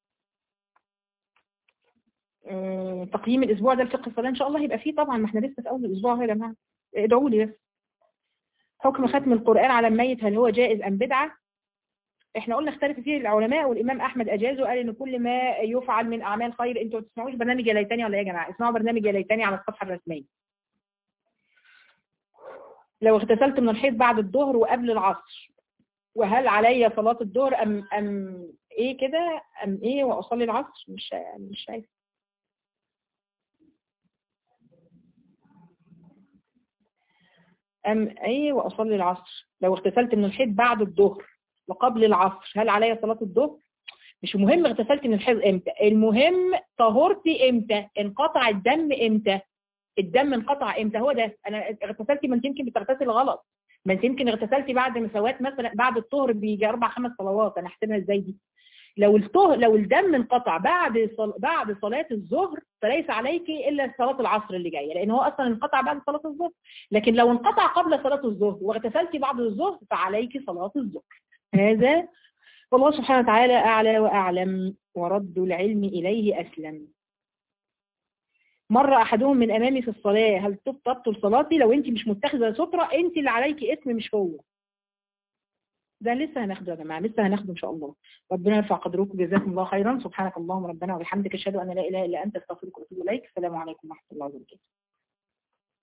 آه، تقييم الأسبوع ده الفقه الصلاة إن شاء الله هيبقى فيه طبعا ما احنا لسه في أول الأسبوع أهو يا جماعة ادعوا لي بس حكم ختم القرآن على الميت هل هو جائز أم بدعة احنا قلنا اختلف فيه العلماء والإمام أحمد أجازه قال إن كل ما يفعل من أعمال خير انتوا ما تسمعوش برنامج يا ليتني ولا إيه يا جماعة اسمعوا برنامج يا ليتني على الصفحة الرسمية لو اغتسلت من الحيض بعد الظهر وقبل العصر وهل علي صلاة الظهر أم أم إيه كده أم إيه وأصلي العصر مش مش شايف أم إيه وأصلي العصر لو اغتسلت من الحيض بعد الظهر وقبل العصر هل علي صلاة الظهر مش مهم اغتسلت من الحيض امتى المهم طهرتي امتى انقطع الدم امتى الدم انقطع امتى هو ده انا اغتسلتي ما انت يمكن بتغتسل غلط ما انت يمكن اغتسلتي بعد مساوات مثلا بعد الطهر بيجي اربع خمس صلوات انا احسبها ازاي دي لو الطهر لو الدم انقطع بعد صل... بعد صلاه الظهر فليس عليك الا صلاه العصر اللي جايه لان هو اصلا انقطع بعد صلاه الظهر لكن لو انقطع قبل صلاه الظهر واغتسلتي بعد الظهر فعليك صلاه الظهر هذا والله سبحانه وتعالى اعلى واعلم ورد العلم اليه اسلم مر احدهم من امامي في الصلاه هل تبطل صلاتي لو انت مش متخذه ستره انت اللي عليكي اسم مش هو ده لسه هناخده يا جماعه لسه هناخده ان شاء الله ربنا يرفع قدركم جزاكم الله خيرا سبحانك اللهم ربنا وبحمدك اشهد ان لا اله الا انت استغفرك واتوب اليك السلام عليكم ورحمه الله وبركاته